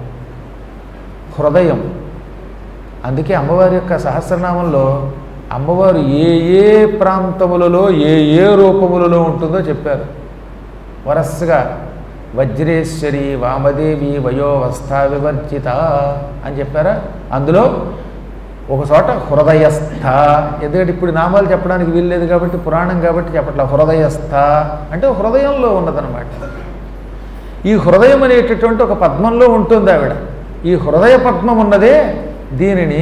హృదయం అందుకే అమ్మవారి యొక్క సహస్రనామంలో అమ్మవారు ఏ ఏ ప్రాంతములలో ఏ ఏ రూపములలో ఉంటుందో చెప్పారు వరసగా వజ్రేశ్వరి వామదేవి వయోవస్థా వివర్జిత అని చెప్పారా అందులో ఒక చోట హృదయస్థ ఎందుకంటే ఇప్పుడు నామాలు చెప్పడానికి వీల్లేదు కాబట్టి పురాణం కాబట్టి చెప్పట్లా హృదయస్థ అంటే హృదయంలో ఉన్నదనమాట ఈ హృదయం అనేటటువంటి ఒక పద్మంలో ఉంటుంది ఆవిడ ఈ హృదయ పద్మం ఉన్నదే దీనిని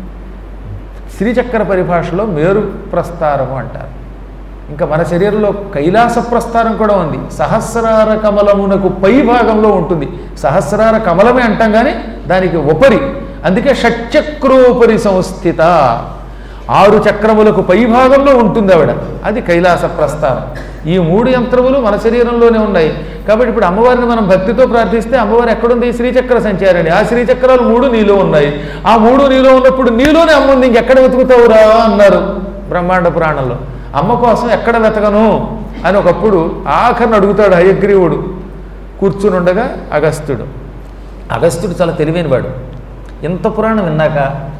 శ్రీచక్ర పరిభాషలో మేరు ప్రస్థారము అంటారు ఇంకా మన శరీరంలో కైలాస ప్రస్థారం కూడా ఉంది సహస్రార కమలమునకు పై భాగంలో ఉంటుంది సహస్రార కమలమే అంటాం కానీ దానికి ఉపరి అందుకే షట్చక్రోపరి సంస్థిత ఆరు చక్రములకు పై భాగంలో ఉంటుంది ఆవిడ అది కైలాస ప్రస్థానం ఈ మూడు యంత్రములు మన శరీరంలోనే ఉన్నాయి కాబట్టి ఇప్పుడు అమ్మవారిని మనం భక్తితో ప్రార్థిస్తే అమ్మవారు ఎక్కడుంది శ్రీచక్ర సంచారిణి ఆ శ్రీచక్రాలు మూడు నీలో ఉన్నాయి ఆ మూడు నీలో ఉన్నప్పుడు నీలోనే అమ్మ ఉంది ఇంకెక్కడ వెతుకుతావురా అన్నారు బ్రహ్మాండ పురాణంలో అమ్మ కోసం ఎక్కడ వెతకను అని ఒకప్పుడు ఆఖరిని అడుగుతాడు హయగ్రీవుడు కూర్చుని ఉండగా అగస్త్యుడు అగస్త్యుడు చాలా తెలివైనవాడు ఇంత పురాణం విన్నాక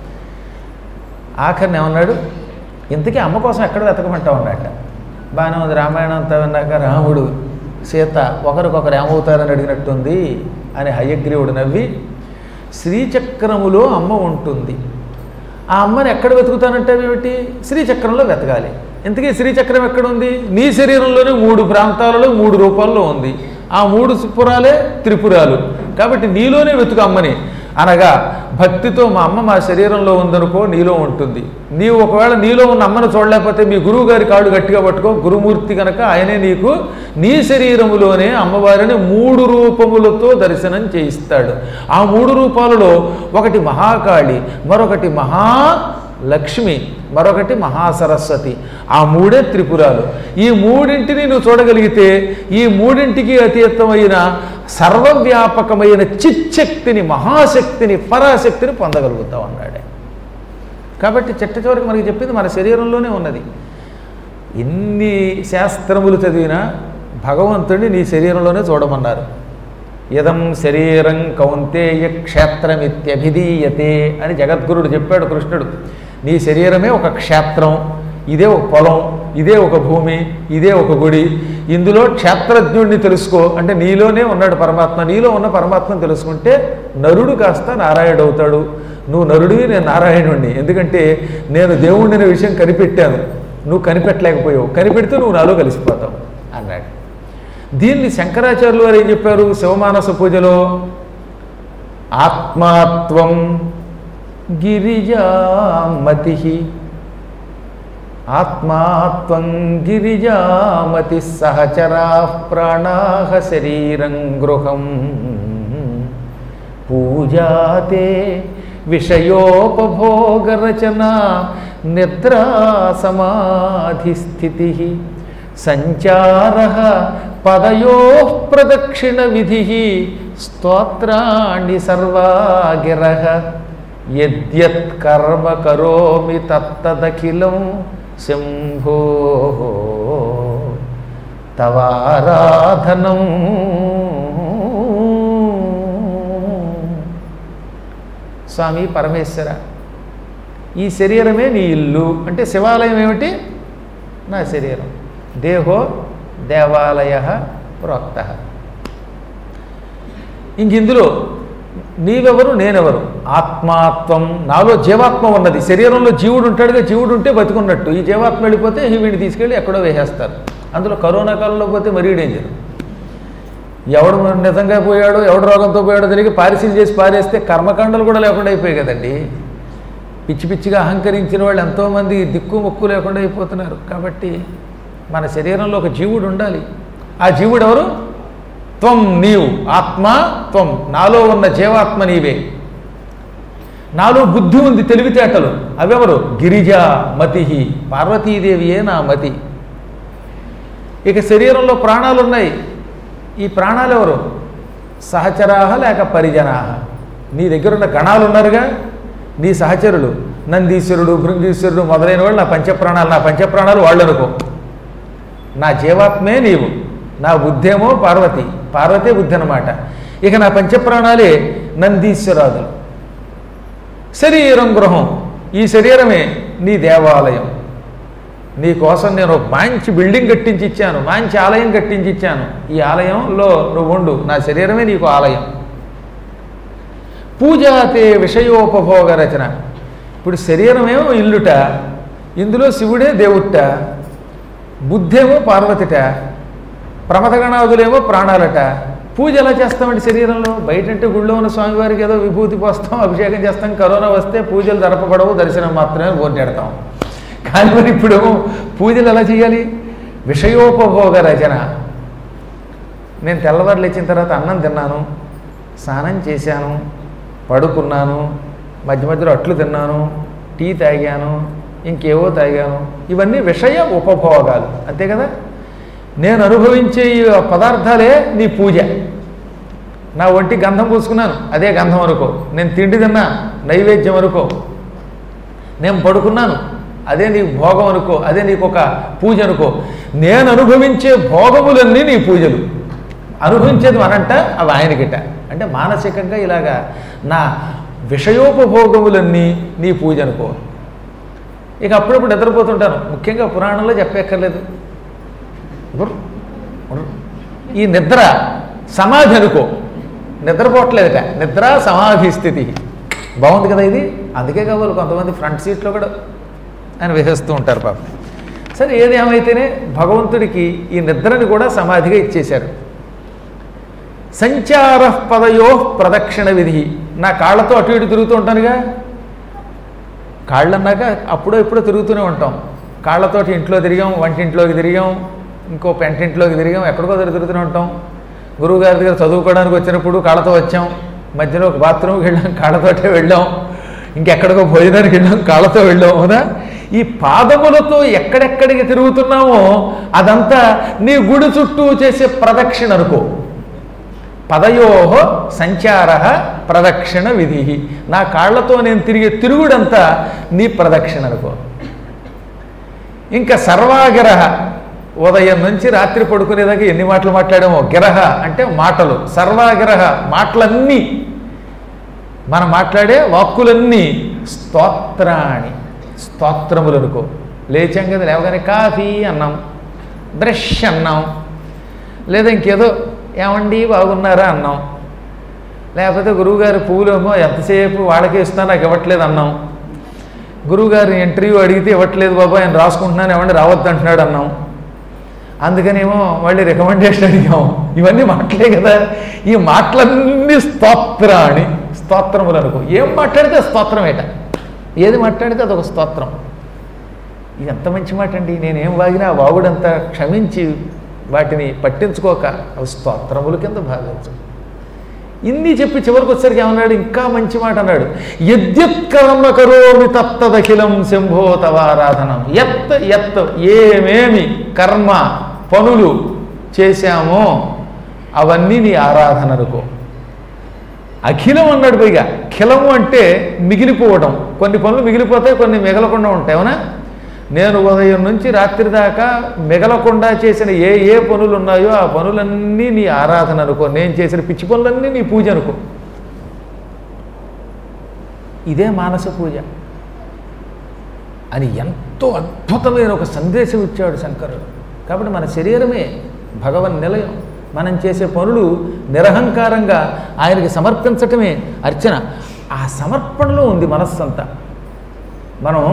ఆఖరిని ఏమన్నాడు ఇంతకీ అమ్మ కోసం ఎక్కడ వెతకమంటావు అన్నట్ట బాగానే ఉంది రామాయణం అంతా విన్నాక రాముడు సీత ఒకరికొకరు ఏమవుతారని అడిగినట్టుంది అని హయగ్రీవుడు నవ్వి శ్రీచక్రములో అమ్మ ఉంటుంది ఆ అమ్మని ఎక్కడ వెతుకుతానంటే ఏమిటి శ్రీచక్రంలో వెతకాలి ఇంతకీ శ్రీచక్రం ఎక్కడ ఉంది నీ శరీరంలోనే మూడు ప్రాంతాలలో మూడు రూపాల్లో ఉంది ఆ మూడు పురాలే త్రిపురాలు కాబట్టి నీలోనే వెతుకు అమ్మని అనగా భక్తితో మా అమ్మ మా శరీరంలో ఉందనుకో నీలో ఉంటుంది నీవు ఒకవేళ నీలో ఉన్న అమ్మను చూడలేకపోతే మీ గురువు గారి కాళ్ళు గట్టిగా పట్టుకో గురుమూర్తి కనుక ఆయనే నీకు నీ శరీరములోనే అమ్మవారిని మూడు రూపములతో దర్శనం చేయిస్తాడు ఆ మూడు రూపాలలో ఒకటి మహాకాళి మరొకటి మహా లక్ష్మి మరొకటి మహాసరస్వతి ఆ మూడే త్రిపురాలు ఈ మూడింటిని నువ్వు చూడగలిగితే ఈ మూడింటికి అతీతమైన సర్వవ్యాపకమైన చిచ్చక్తిని మహాశక్తిని పరాశక్తిని పొందగలుగుతావు అన్నాడే కాబట్టి చిట్ట చివరికి మనకి చెప్పింది మన శరీరంలోనే ఉన్నది ఎన్ని శాస్త్రములు చదివినా భగవంతుడిని నీ శరీరంలోనే చూడమన్నారు ఇదం శరీరం కౌంతేయ క్షేత్రమిత్యభిధీయతే అని జగద్గురుడు చెప్పాడు కృష్ణుడు నీ శరీరమే ఒక క్షేత్రం ఇదే ఒక పొలం ఇదే ఒక భూమి ఇదే ఒక గుడి ఇందులో క్షేత్రజ్ఞుడిని తెలుసుకో అంటే నీలోనే ఉన్నాడు పరమాత్మ నీలో ఉన్న పరమాత్మను తెలుసుకుంటే నరుడు కాస్త నారాయణుడు అవుతాడు నువ్వు నరుడివి నేను నారాయణుడిని ఎందుకంటే నేను దేవుడిని అనే విషయం కనిపెట్టాను నువ్వు కనిపెట్టలేకపోయావు కనిపెడితే నువ్వు నాలో కలిసిపోతావు అన్నాడు దీన్ని శంకరాచార్యులు వారు ఏం చెప్పారు శివమానస పూజలో ఆత్మాత్వం గిరిజామతి ఆత్మాత్వం గిరిజామతి సహచరా ప్రాణా శరీరం గృహం పూజాతే విషయోపభోగరచన నిద్రా సమాధిస్థితి సంచార పదయో ప్రదక్షిణ విధి స్తోత్రాణి సర్వాగిర యద్యత్ కర్మ కరోమి తత్తదఖిలం శంభో తవారాధనం స్వామి పరమేశ్వర ఈ శరీరమే నీ ఇల్లు అంటే శివాలయం ఏమిటి నా శరీరం దేహో దేవాలయ ప్రోక్త ఇంక ఇందులో నీవెవరు నేనెవరు ఆత్మాత్వం నాలో జీవాత్మ ఉన్నది శరీరంలో జీవుడు ఉంటాడుగా జీవుడు ఉంటే బతుకున్నట్టు ఈ జీవాత్మ వెళ్ళిపోతే వీడిని తీసుకెళ్ళి ఎక్కడో వేసేస్తారు అందులో కరోనా కాలంలో పోతే మరీ డేంజర్ ఎవడు నిజంగా పోయాడో ఎవడు రోగంతో పోయాడో తెలియక పారిశీల్ చేసి పారేస్తే కర్మకాండలు కూడా లేకుండా అయిపోయాయి కదండి పిచ్చి పిచ్చిగా అహంకరించిన వాళ్ళు ఎంతోమంది దిక్కు ముక్కు లేకుండా అయిపోతున్నారు కాబట్టి మన శరీరంలో ఒక జీవుడు ఉండాలి ఆ జీవుడు ఎవరు త్వం నీవు ఆత్మ త్వం నాలో ఉన్న జీవాత్మ నీవే నాలో బుద్ధి ఉంది తెలివితేటలు అవెవరు గిరిజ మతి పార్వతీదేవియే నా మతి ఇక శరీరంలో ప్రాణాలు ఉన్నాయి ఈ ప్రాణాలు ఎవరు సహచరాహ లేక పరిజనాహ నీ దగ్గర ఉన్న గణాలు ఉన్నారుగా నీ సహచరులు నందీశ్వరుడు భృంగీశ్వరుడు మొదలైన వాళ్ళు నా పంచప్రాణాలు నా పంచప్రాణాలు వాళ్ళు అనుకో నా జీవాత్మే నీవు నా బుద్ధేమో పార్వతి పార్వతే బుద్ధి అనమాట ఇక నా పంచప్రాణాలే నందీశ్వరాదులు శరీరం గృహం ఈ శరీరమే నీ దేవాలయం నీ కోసం నేను ఒక మంచి బిల్డింగ్ కట్టించి ఇచ్చాను మంచి ఆలయం కట్టించి ఇచ్చాను ఈ ఆలయంలో నువ్వు ఉండు నా శరీరమే నీకు ఆలయం పూజాతే విషయోపభోగ రచన ఇప్పుడు శరీరమేమో ఇల్లుట ఇందులో శివుడే దేవుట్ట బుద్ధేమో పార్వతిట ప్రమథగణాదులేమో ప్రాణాలట పూజ ఎలా చేస్తామండి శరీరంలో బయటంటే గుళ్ళో ఉన్న స్వామివారికి ఏదో విభూతి పోస్తాం అభిషేకం చేస్తాం కరోనా వస్తే పూజలు జరపబడవు దర్శనం మాత్రమే ఓటెడతాం కానీ మరి ఇప్పుడు పూజలు ఎలా చేయాలి విషయోపభోగ రచన నేను తెల్లవారు లేచిన తర్వాత అన్నం తిన్నాను స్నానం చేశాను పడుకున్నాను మధ్య మధ్యలో అట్లు తిన్నాను టీ తాగాను ఇంకేవో తాగాను ఇవన్నీ విషయ ఉపభోగాలు అంతే కదా నేను అనుభవించే ఈ పదార్థాలే నీ పూజ నా ఒంటి గంధం పూసుకున్నాను అదే గంధం అనుకో నేను తిండి తిన్నా నైవేద్యం అనుకో నేను పడుకున్నాను అదే నీకు భోగం అనుకో అదే నీకు ఒక పూజ అనుకో నేను అనుభవించే భోగములన్నీ నీ పూజలు అనుభవించేది మనంట అవి ఆయనకిట అంటే మానసికంగా ఇలాగా నా విషయోపభోగములన్నీ నీ పూజ అనుకో ఇక అప్పుడప్పుడు నిద్రపోతుంటాను ముఖ్యంగా పురాణంలో చెప్పక్కర్లేదు గుర్ర, గుర్ర. ఈ నిద్ర సమాధి అనుకో నిద్రపోవట్లేదట నిద్ర సమాధి స్థితి బాగుంది కదా ఇది అందుకే కావాలి కొంతమంది ఫ్రంట్ సీట్లో కూడా ఆయన వేసేస్తూ ఉంటారు పాపం సరే ఏది ఏమైతేనే భగవంతుడికి ఈ నిద్రని కూడా సమాధిగా ఇచ్చేశారు సంచార పదయో ప్రదక్షిణ విధి నా కాళ్ళతో అటు ఇటు తిరుగుతూ ఉంటానుగా కాళ్ళు అన్నాక అప్పుడో ఎప్పుడో తిరుగుతూనే ఉంటాం కాళ్ళతోటి ఇంట్లో తిరిగాం వంటింట్లోకి తిరిగాం ఇంకో పెంటింట్లోకి తిరిగాం ఎక్కడికో దగ్గర తిరుగుతూనే ఉంటాం గురువుగారి దగ్గర చదువుకోవడానికి వచ్చినప్పుడు కాళ్ళతో వచ్చాం మధ్యలో ఒక బాత్రూమ్కి వెళ్ళాం కాళ్ళతోటే వెళ్ళాం ఇంకెక్కడికో భోజనానికి వెళ్ళాం కాళ్ళతో వెళ్ళాం అవునా ఈ పాదములతో ఎక్కడెక్కడికి తిరుగుతున్నామో అదంతా నీ గుడి చుట్టూ చేసే ప్రదక్షిణ అనుకో పదయో సంచార ప్రదక్షిణ విధి నా కాళ్ళతో నేను తిరిగే తిరుగుడంతా నీ ప్రదక్షిణ అనుకో ఇంకా సర్వాగిర ఉదయం నుంచి రాత్రి పడుకునేదాకా ఎన్ని మాటలు మాట్లాడామో గిరహ అంటే మాటలు సర్వాగిరహ మాటలన్నీ మనం మాట్లాడే వాక్కులన్నీ స్తోత్రాణి స్తోత్రములు అనుకో లేచాం కదా లేవగానే కాఫీ అన్నాం బ్రష్ అన్నాం లేదా ఇంకేదో ఏమండి బాగున్నారా అన్నాం లేకపోతే గురువుగారి పువ్వులేమో ఎంతసేపు వాళ్ళకే ఇస్తున్నా నాకు ఇవ్వట్లేదు అన్నాం గురువుగారి ఇంటర్వ్యూ అడిగితే ఇవ్వట్లేదు బాబా ఆయన రాసుకుంటున్నాను ఏమండి రావద్దు అంటున్నాడు అన్నాం అందుకనేమో మళ్ళీ రికమెండేషన్ అడిగాం ఇవన్నీ మాటలే కదా ఈ మాటలన్నీ స్తోత్రాన్ని స్తోత్రములు అనుకో ఏం మాట్లాడితే స్తోత్రమేట ఏది మాట్లాడితే అదొక స్తోత్రం ఇది ఎంత మంచి మాట అండి నేనేం వాగినా ఆ వాగుడంతా క్షమించి వాటిని పట్టించుకోక అవి స్తోత్రముల కింద భావించు ఇన్ని చెప్పి చివరికి వచ్చరికి ఏమన్నాడు ఇంకా మంచి మాట అన్నాడు యద్యత్ కర్మ కరోమి తత్తదఖిలం శంభో తవారాధనం ఎత్ ఎత్ ఏమేమి కర్మ పనులు చేశామో అవన్నీ నీ ఆరాధన అనుకో అఖిలం అన్నాడు పైగా ఖిలము అంటే మిగిలిపోవడం కొన్ని పనులు మిగిలిపోతాయి కొన్ని మిగలకుండా ఉంటాయి అవునా నేను ఉదయం నుంచి రాత్రి దాకా మిగలకుండా చేసిన ఏ ఏ పనులు ఉన్నాయో ఆ పనులన్నీ నీ ఆరాధన అనుకో నేను చేసిన పిచ్చి పనులన్నీ నీ పూజ అనుకో ఇదే మానస పూజ అని ఎంతో అద్భుతమైన ఒక సందేశం ఇచ్చాడు శంకరుడు కాబట్టి మన శరీరమే భగవన్ నిలయం మనం చేసే పనులు నిరహంకారంగా ఆయనకి సమర్పించటమే అర్చన ఆ సమర్పణలో ఉంది మనస్సంతా మనం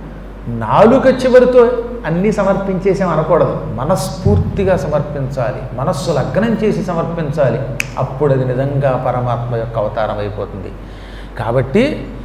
నాలుక చివరితో అన్నీ సమర్పించేసాం అనకూడదు మనస్ఫూర్తిగా సమర్పించాలి మనస్సు లగ్నం చేసి సమర్పించాలి అప్పుడు అది నిజంగా పరమాత్మ యొక్క అవతారం అయిపోతుంది కాబట్టి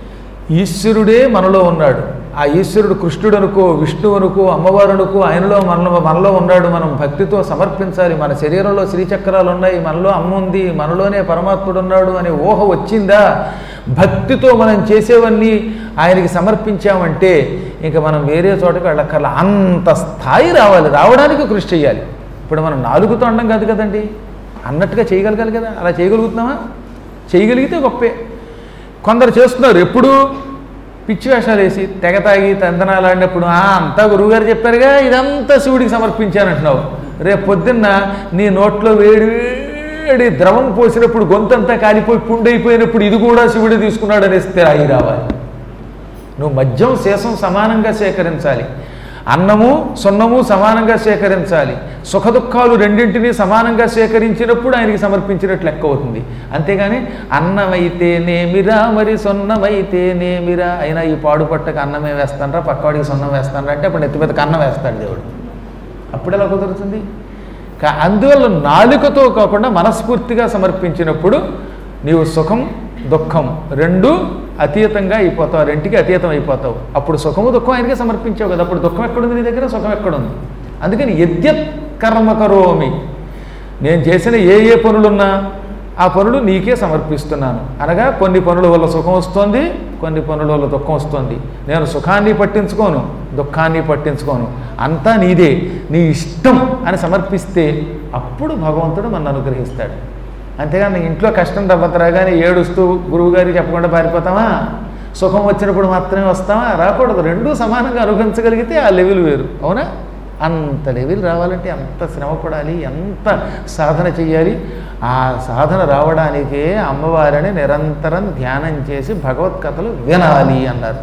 ఈశ్వరుడే మనలో ఉన్నాడు ఆ ఈశ్వరుడు కృష్ణుడు అనుకో విష్ణువు అనుకో అమ్మవారు అనుకో ఆయనలో మనలో మనలో ఉన్నాడు మనం భక్తితో సమర్పించాలి మన శరీరంలో శ్రీచక్రాలు ఉన్నాయి మనలో అమ్మ ఉంది మనలోనే పరమాత్ముడు ఉన్నాడు అనే ఊహ వచ్చిందా భక్తితో మనం చేసేవన్నీ ఆయనకి సమర్పించామంటే ఇంకా మనం వేరే చోటకి వెళ్ళక్కర్లా అంత స్థాయి రావాలి రావడానికి కృషి చేయాలి ఇప్పుడు మనం నాలుగుతో అండం కాదు కదండి అన్నట్టుగా చేయగలగాలి కదా అలా చేయగలుగుతున్నామా చేయగలిగితే గొప్పే కొందరు చేస్తున్నారు ఎప్పుడు పిచ్చి వేషాలు వేసి తెగ తాగి తందనాలు ఆడినప్పుడు "ఆ, అంతా గురువుగారు చెప్పారుగా ఇదంతా శివుడికి సమర్పించానంటున్నావు రేపు పొద్దున్న నీ నోట్లో వేడి వేడి ద్రవం పోసినప్పుడు గొంతంతా కాలిపోయి పుండైపోయినప్పుడు ఇది కూడా శివుడు తీసుకున్నాడు అనేస్తే రాయి రావాలి నువ్వు మద్యం శేషం సమానంగా సేకరించాలి అన్నము సున్నము సమానంగా సేకరించాలి సుఖ దుఃఖాలు రెండింటినీ సమానంగా సేకరించినప్పుడు ఆయనకి సమర్పించినట్లు లెక్క అవుతుంది అంతేగాని అన్నమైతేనేమిరా మరి సొన్నమైతేనేమిరా అయినా ఈ పాడు పట్టకు అన్నమే వేస్తానరా పక్కవాడికి సొన్నం వేస్తానరా అంటే అప్పుడు నెత్తి మీద కన్నం వేస్తాడు దేవుడు అప్పుడు ఎలా కుదురుతుంది కా- అందువల్ల నాలుకతో కాకుండా మనస్ఫూర్తిగా సమర్పించినప్పుడు నీవు సుఖం దుఃఖం రెండు అతీతంగా అయిపోతావు రెంటికి అతీతం అయిపోతావు అప్పుడు సుఖము దుఃఖం ఆయనకే సమర్పించావు కదా అప్పుడు దుఃఖం ఎక్కడుంది నీ దగ్గర సుఖం ఎక్కడుంది అందుకని యద్యత్ కర్మ కరోమి నేను చేసిన ఏ ఏ పనులున్నా ఆ పనులు నీకే సమర్పిస్తున్నాను అనగా కొన్ని పనుల వల్ల సుఖం వస్తుంది కొన్ని పనుల వల్ల దుఃఖం వస్తుంది నేను సుఖాన్ని పట్టించుకోను దుఃఖాన్ని పట్టించుకోను అంతా నీదే నీ ఇష్టం అని సమర్పిస్తే అప్పుడు భగవంతుడు మన అనుగ్రహిస్తాడు అంతేగాని ఇంట్లో కష్టం రాగానే ఏడుస్తూ గురువు గారికి చెప్పకుండా పారిపోతామా సుఖం వచ్చినప్పుడు మాత్రమే వస్తామా రాకూడదు రెండూ సమానంగా అనుభవించగలిగితే ఆ లెవెల్ వేరు అవునా అంత లెవెల్ రావాలంటే ఎంత శ్రమ పడాలి ఎంత సాధన చెయ్యాలి ఆ సాధన రావడానికే అమ్మవారిని నిరంతరం ధ్యానం చేసి భగవత్కథలు వినాలి అన్నారు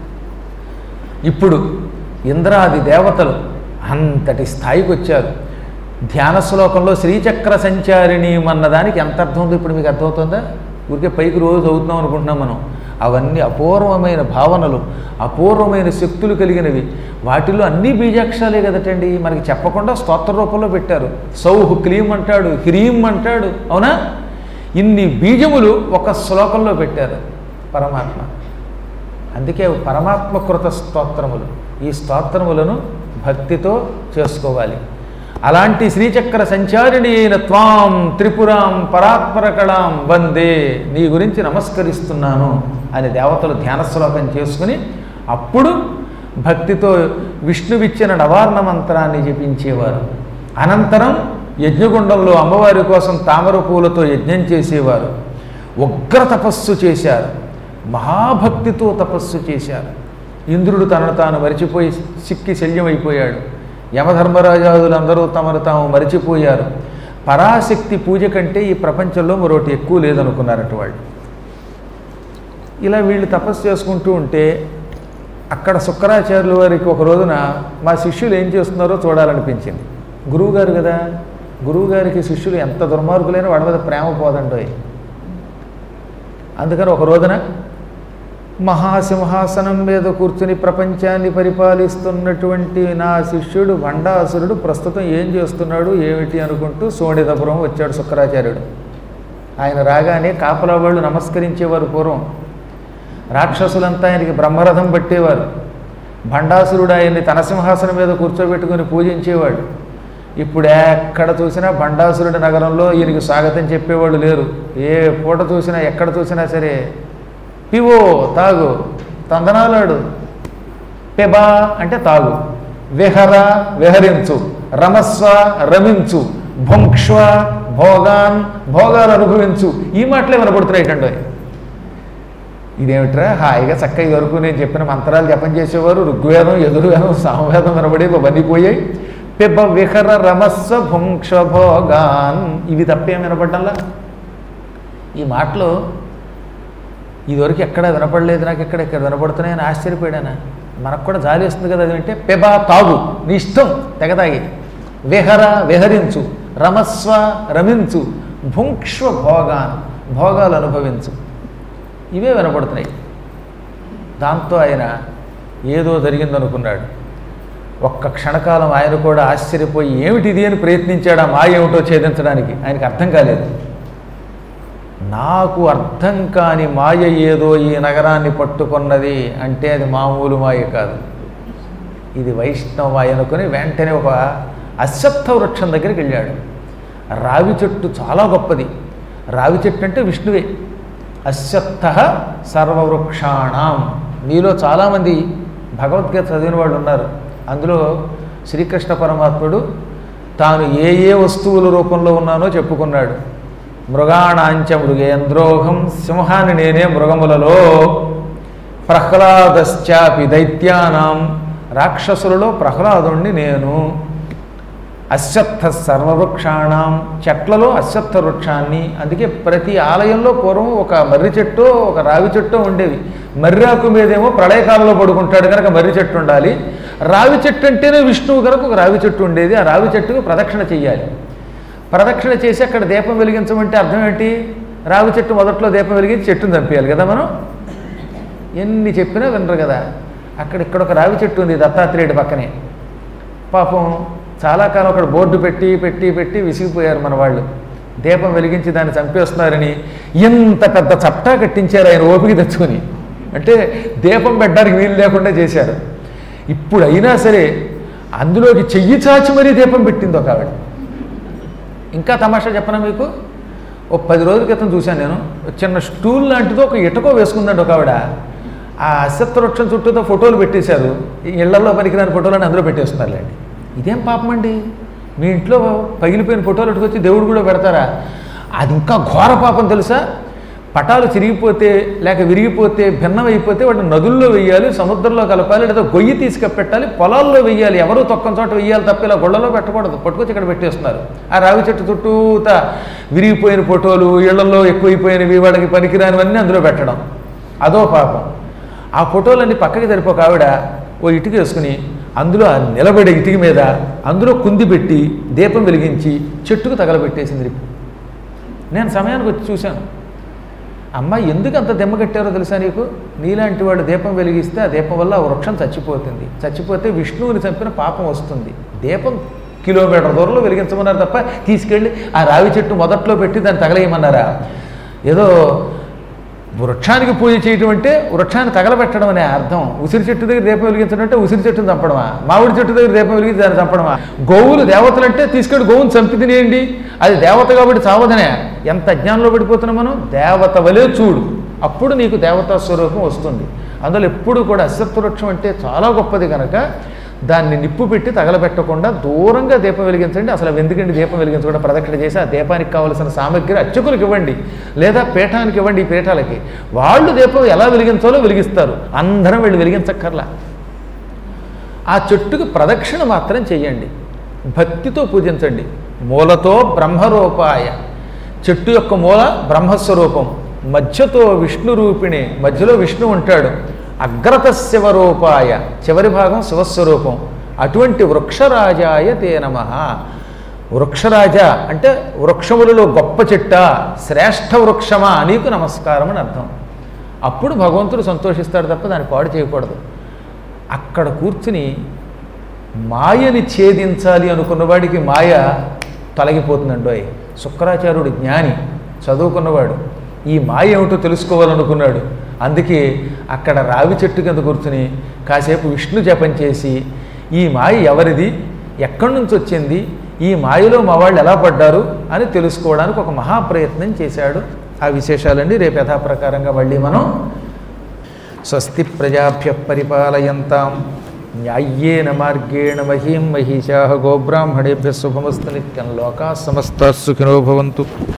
ఇప్పుడు ఇంద్రాది దేవతలు అంతటి స్థాయికి వచ్చారు ధ్యాన శ్లోకంలో శ్రీచక్ర సంచారిణి అన్నదానికి ఎంత అర్థం ఉందో ఇప్పుడు మీకు అర్థమవుతుందా ఊరికే పైకి రోజు అవుతున్నాం అనుకుంటున్నాం మనం అవన్నీ అపూర్వమైన భావనలు అపూర్వమైన శక్తులు కలిగినవి వాటిల్లో అన్ని బీజాక్షరాలే కదటండి మనకి చెప్పకుండా స్తోత్ర రూపంలో పెట్టారు సౌహ్ క్లీం అంటాడు హ్రీం అంటాడు అవునా ఇన్ని బీజములు ఒక శ్లోకంలో పెట్టారు పరమాత్మ అందుకే అవి పరమాత్మకృత స్తోత్రములు ఈ స్తోత్రములను భక్తితో చేసుకోవాలి అలాంటి శ్రీచక్ర సంచారిణి అయిన త్వాం త్రిపురాం పరాత్పరకళాం వందే నీ గురించి నమస్కరిస్తున్నాను అని దేవతలు ధ్యాన శ్లోకం చేసుకుని అప్పుడు భక్తితో విష్ణువిచ్చిన నవార్ణ మంత్రాన్ని జపించేవారు అనంతరం యజ్ఞగుండంలో అమ్మవారి కోసం తామర పూలతో యజ్ఞం చేసేవారు ఉగ్ర తపస్సు చేశారు మహాభక్తితో తపస్సు చేశారు ఇంద్రుడు తనను తాను మరిచిపోయి సిక్కి శల్యమైపోయాడు యమధర్మరాజాదులందరూ తమను తాము మరిచిపోయారు పరాశక్తి పూజ కంటే ఈ ప్రపంచంలో మరొకటి ఎక్కువ లేదనుకున్నారట వాళ్ళు ఇలా వీళ్ళు తపస్సు చేసుకుంటూ ఉంటే అక్కడ శుక్రాచార్యుల వారికి ఒక రోజున మా శిష్యులు ఏం చేస్తున్నారో చూడాలనిపించింది గురువుగారు కదా గురువుగారికి శిష్యులు ఎంత దుర్మార్గులైనా వాడి మీద ప్రేమ పోదండోయ్ అందుకని ఒక రోజున మహాసింహాసనం మీద కూర్చుని ప్రపంచాన్ని పరిపాలిస్తున్నటువంటి నా శిష్యుడు భండాసురుడు ప్రస్తుతం ఏం చేస్తున్నాడు ఏమిటి అనుకుంటూ సోణితపురం వచ్చాడు శుక్రాచార్యుడు ఆయన రాగానే కాపలా వాళ్ళు నమస్కరించేవారు పూర్వం రాక్షసులంతా ఆయనకి బ్రహ్మరథం పట్టేవారు భండాసురుడు ఆయన్ని తన సింహాసనం మీద కూర్చోబెట్టుకుని పూజించేవాడు ఇప్పుడు ఎక్కడ చూసినా భండాసురుడి నగరంలో ఈయనకి స్వాగతం చెప్పేవాళ్ళు లేరు ఏ పూట చూసినా ఎక్కడ చూసినా సరే పివో తాగు తందనాలాడు పెబా అంటే తాగు విహర విహరించు రమస్వ రమించు భుంక్ష్వ భోగాన్ భోగాలు అనుభవించు ఈ మాటలే వినపడుతున్నాయిటండి ఇదేమిట్రా హాయిగా చక్కగా వరకు నేను చెప్పిన మంత్రాలు జపం చేసేవారు ఋగ్వేదం ఎదురువేదం సామవేదం వినబడి ఇవన్నీ పోయాయి పిబ్బ విహర రమస్వ భుంక్ష భోగాన్ ఇవి తప్పేం వినపడ్డంలా ఈ మాటలు ఇదివరకు ఎక్కడ వినపడలేదు నాకు ఎక్కడ ఎక్కడ వినపడుతున్నాయని ఆశ్చర్యపోయాను మనకు కూడా జాలి వస్తుంది కదా అది అంటే పెబా తాగు నీ ఇష్టం తెగతాగి విహర విహరించు రమస్వ రమించు భుంక్ష్వ భోగాన్ భోగాలు అనుభవించు ఇవే వినపడుతున్నాయి దాంతో ఆయన ఏదో జరిగిందనుకున్నాడు ఒక్క క్షణకాలం ఆయన కూడా ఆశ్చర్యపోయి ఏమిటి ఇది అని ప్రయత్నించాడు ఆ మాయ ఏమిటో ఛేదించడానికి ఆయనకి అర్థం కాలేదు నాకు అర్థం కాని మాయ ఏదో ఈ నగరాన్ని పట్టుకున్నది అంటే అది మామూలు మాయ కాదు ఇది వైష్ణవ మాయ అనుకుని వెంటనే ఒక అశ్వత్థ వృక్షం దగ్గరికి వెళ్ళాడు రావి చెట్టు చాలా గొప్పది రావి చెట్టు అంటే విష్ణువే అశ్వత్థ సర్వవృక్షాణం మీలో చాలామంది భగవద్గీత చదివిన వాళ్ళు ఉన్నారు అందులో శ్రీకృష్ణ పరమాత్ముడు తాను ఏ ఏ వస్తువుల రూపంలో ఉన్నానో చెప్పుకున్నాడు మృగాణాంచ మృగేంద్రోహం సింహాన్ని నేనే మృగములలో ప్రహ్లాదశ్చాపి దైత్యానాం రాక్షసులలో ప్రహ్లాదుణ్ణి నేను అశ్వత్థ సర్వవృక్షాణం చెట్లలో అశ్వత్థ వృక్షాన్ని అందుకే ప్రతి ఆలయంలో పూర్వం ఒక మర్రి చెట్టు ఒక రావి చెట్టు ఉండేవి మర్రాకు మీదేమో ప్రళయకాలంలో పడుకుంటాడు కనుక మర్రి చెట్టు ఉండాలి రావి చెట్టు అంటేనే విష్ణువు కనుక ఒక రావి చెట్టు ఉండేది ఆ రావి చెట్టుకు ప్రదక్షిణ చెయ్యాలి ప్రదక్షిణ చేసి అక్కడ దీపం వెలిగించమంటే అర్థం ఏంటి రావి చెట్టు మొదట్లో దీపం వెలిగించి చెట్టును చంపేయాలి కదా మనం ఎన్ని చెప్పినా వినరు కదా అక్కడ ఇక్కడ ఒక రావి చెట్టు ఉంది దత్తాత్రేయుడి పక్కనే పాపం చాలా కాలం అక్కడ బోర్డు పెట్టి పెట్టి పెట్టి విసిగిపోయారు మన వాళ్ళు దీపం వెలిగించి దాన్ని చంపేస్తున్నారని ఎంత పెద్ద చప్టా కట్టించారు ఆయన ఓపిక తెచ్చుకొని అంటే దీపం పెట్టడానికి వీలు లేకుండా చేశారు ఇప్పుడు అయినా సరే అందులోకి చెయ్యి చాచి మరీ దీపం పెట్టింది ఒక ఆవిడ ఇంకా తమాషా చెప్పనా మీకు ఒక పది రోజుల క్రితం చూశాను నేను ఒక చిన్న స్టూల్ లాంటిదో ఒక ఇటకో వేసుకుందండి ఒక ఆవిడ ఆ అశ్వత్థ వృక్షం చుట్టూతో ఫోటోలు పెట్టేశారు ఈ ఇళ్లలో పనికిరాని ఫోటోలని అందులో పెట్టేస్తున్నారులేండి ఇదేం పాపం అండి మీ ఇంట్లో పగిలిపోయిన ఫోటోలు ఎట్టుకొచ్చి దేవుడు కూడా పెడతారా అది ఇంకా ఘోర పాపం తెలుసా పటాలు చిరిగిపోతే లేక విరిగిపోతే భిన్నమైపోతే వాటిని నదుల్లో వెయ్యాలి సముద్రంలో కలపాలి లేదా గొయ్యి తీసుకెపెట్టాలి పొలాల్లో వెయ్యాలి ఎవరు తొక్కని చోట వెయ్యాలి తప్ప ఇలా గొళ్ళలో పెట్టకూడదు పట్టుకొచ్చి ఇక్కడ పెట్టేస్తున్నారు ఆ రావి చెట్టు చుట్టూత విరిగిపోయిన ఫోటోలు ఇళ్లలో ఎక్కువైపోయినవి వాడికి పనికిరానివన్నీ అందులో పెట్టడం అదో పాపం ఆ ఫోటోలన్నీ పక్కకి సరిపోక ఆవిడ ఓ ఇటుక వేసుకుని అందులో ఆ నిలబడే ఇటుక మీద అందులో కుంది పెట్టి దీపం వెలిగించి చెట్టుకు తగలబెట్టేసింది రిప్పు నేను సమయానికి వచ్చి చూశాను అమ్మ ఎందుకు అంత దెమ్మ కట్టారో తెలుసా నీకు నీలాంటి వాడు దీపం వెలిగిస్తే ఆ దీపం వల్ల ఆ వృక్షం చచ్చిపోతుంది చచ్చిపోతే విష్ణువుని చంపిన పాపం వస్తుంది దీపం కిలోమీటర్ దూరంలో వెలిగించమన్నారు తప్ప తీసుకెళ్ళి ఆ రావి చెట్టు మొదట్లో పెట్టి దాన్ని తగలేయమన్నారా ఏదో వృక్షానికి పూజ చేయటం అంటే వృక్షాన్ని తగలబెట్టడం అనే అర్థం ఉసిరి చెట్టు దగ్గర దీపం వెలిగించడం అంటే ఉసిరి చెట్టును చంపడమా మామిడి చెట్టు దగ్గర దీపం వెలిగించి దాన్ని చంపడమా గోవులు దేవతలు అంటే తీసుకెళ్ళి గోవును చంపి తినేయండి అది దేవత కాబట్టి చావదనే ఎంత అజ్ఞానంలో పడిపోతున్నాం మనం దేవత వలే చూడు అప్పుడు నీకు దేవతా స్వరూపం వస్తుంది అందులో ఎప్పుడు కూడా అశ్వత్థ వృక్షం అంటే చాలా గొప్పది కనుక దాన్ని నిప్పు పెట్టి తగలబెట్టకుండా దూరంగా దీపం వెలిగించండి అసలు అవి ఎందుకండి దీపం వెలిగించకుండా ప్రదక్షిణ చేసి ఆ దీపానికి కావలసిన సామగ్రి అర్చకులకు ఇవ్వండి లేదా పీఠానికి ఇవ్వండి ఈ పీఠాలకి వాళ్ళు దీపం ఎలా వెలిగించాలో వెలిగిస్తారు అందరం వెళ్ళి వెలిగించక్కర్లా ఆ చెట్టుకి ప్రదక్షిణ మాత్రం చెయ్యండి భక్తితో పూజించండి మూలతో బ్రహ్మరూపాయ చెట్టు యొక్క మూల బ్రహ్మస్వరూపం మధ్యతో విష్ణు రూపిణి మధ్యలో విష్ణు ఉంటాడు అగ్రత శివరూపాయ చివరి భాగం శివస్వరూపం అటువంటి వృక్షరాజాయ తే నమ వృక్షరాజ అంటే వృక్షములలో గొప్ప చెట్ట శ్రేష్ఠ వృక్షమా నీకు నమస్కారం అని అర్థం అప్పుడు భగవంతుడు సంతోషిస్తాడు తప్ప దాన్ని పాడు చేయకూడదు అక్కడ కూర్చుని మాయని ఛేదించాలి అనుకున్న వాడికి మాయ తొలగిపోతుందండోయ్ శుక్రాచార్యుడు జ్ఞాని చదువుకున్నవాడు ఈ మాయ ఏమిటో తెలుసుకోవాలనుకున్నాడు అందుకే అక్కడ రావి చెట్టు కింద కూర్చుని కాసేపు విష్ణు జపం చేసి ఈ మాయ ఎవరిది ఎక్కడి నుంచి వచ్చింది ఈ మాయలో మా వాళ్ళు ఎలా పడ్డారు అని తెలుసుకోవడానికి ఒక మహాప్రయత్నం చేశాడు ఆ విశేషాలండి రేపు యథాప్రకారంగా మళ్ళీ మనం స్వస్తి ప్రజాభ్య పరిపాలయంతాం న్యాయ్యేన మార్గేణ మహీం మహిషా గోబ్రాహ్మణేభ్య శుభమస్తు నిత్యం లోకా సమస్త సుఖినో భవంతు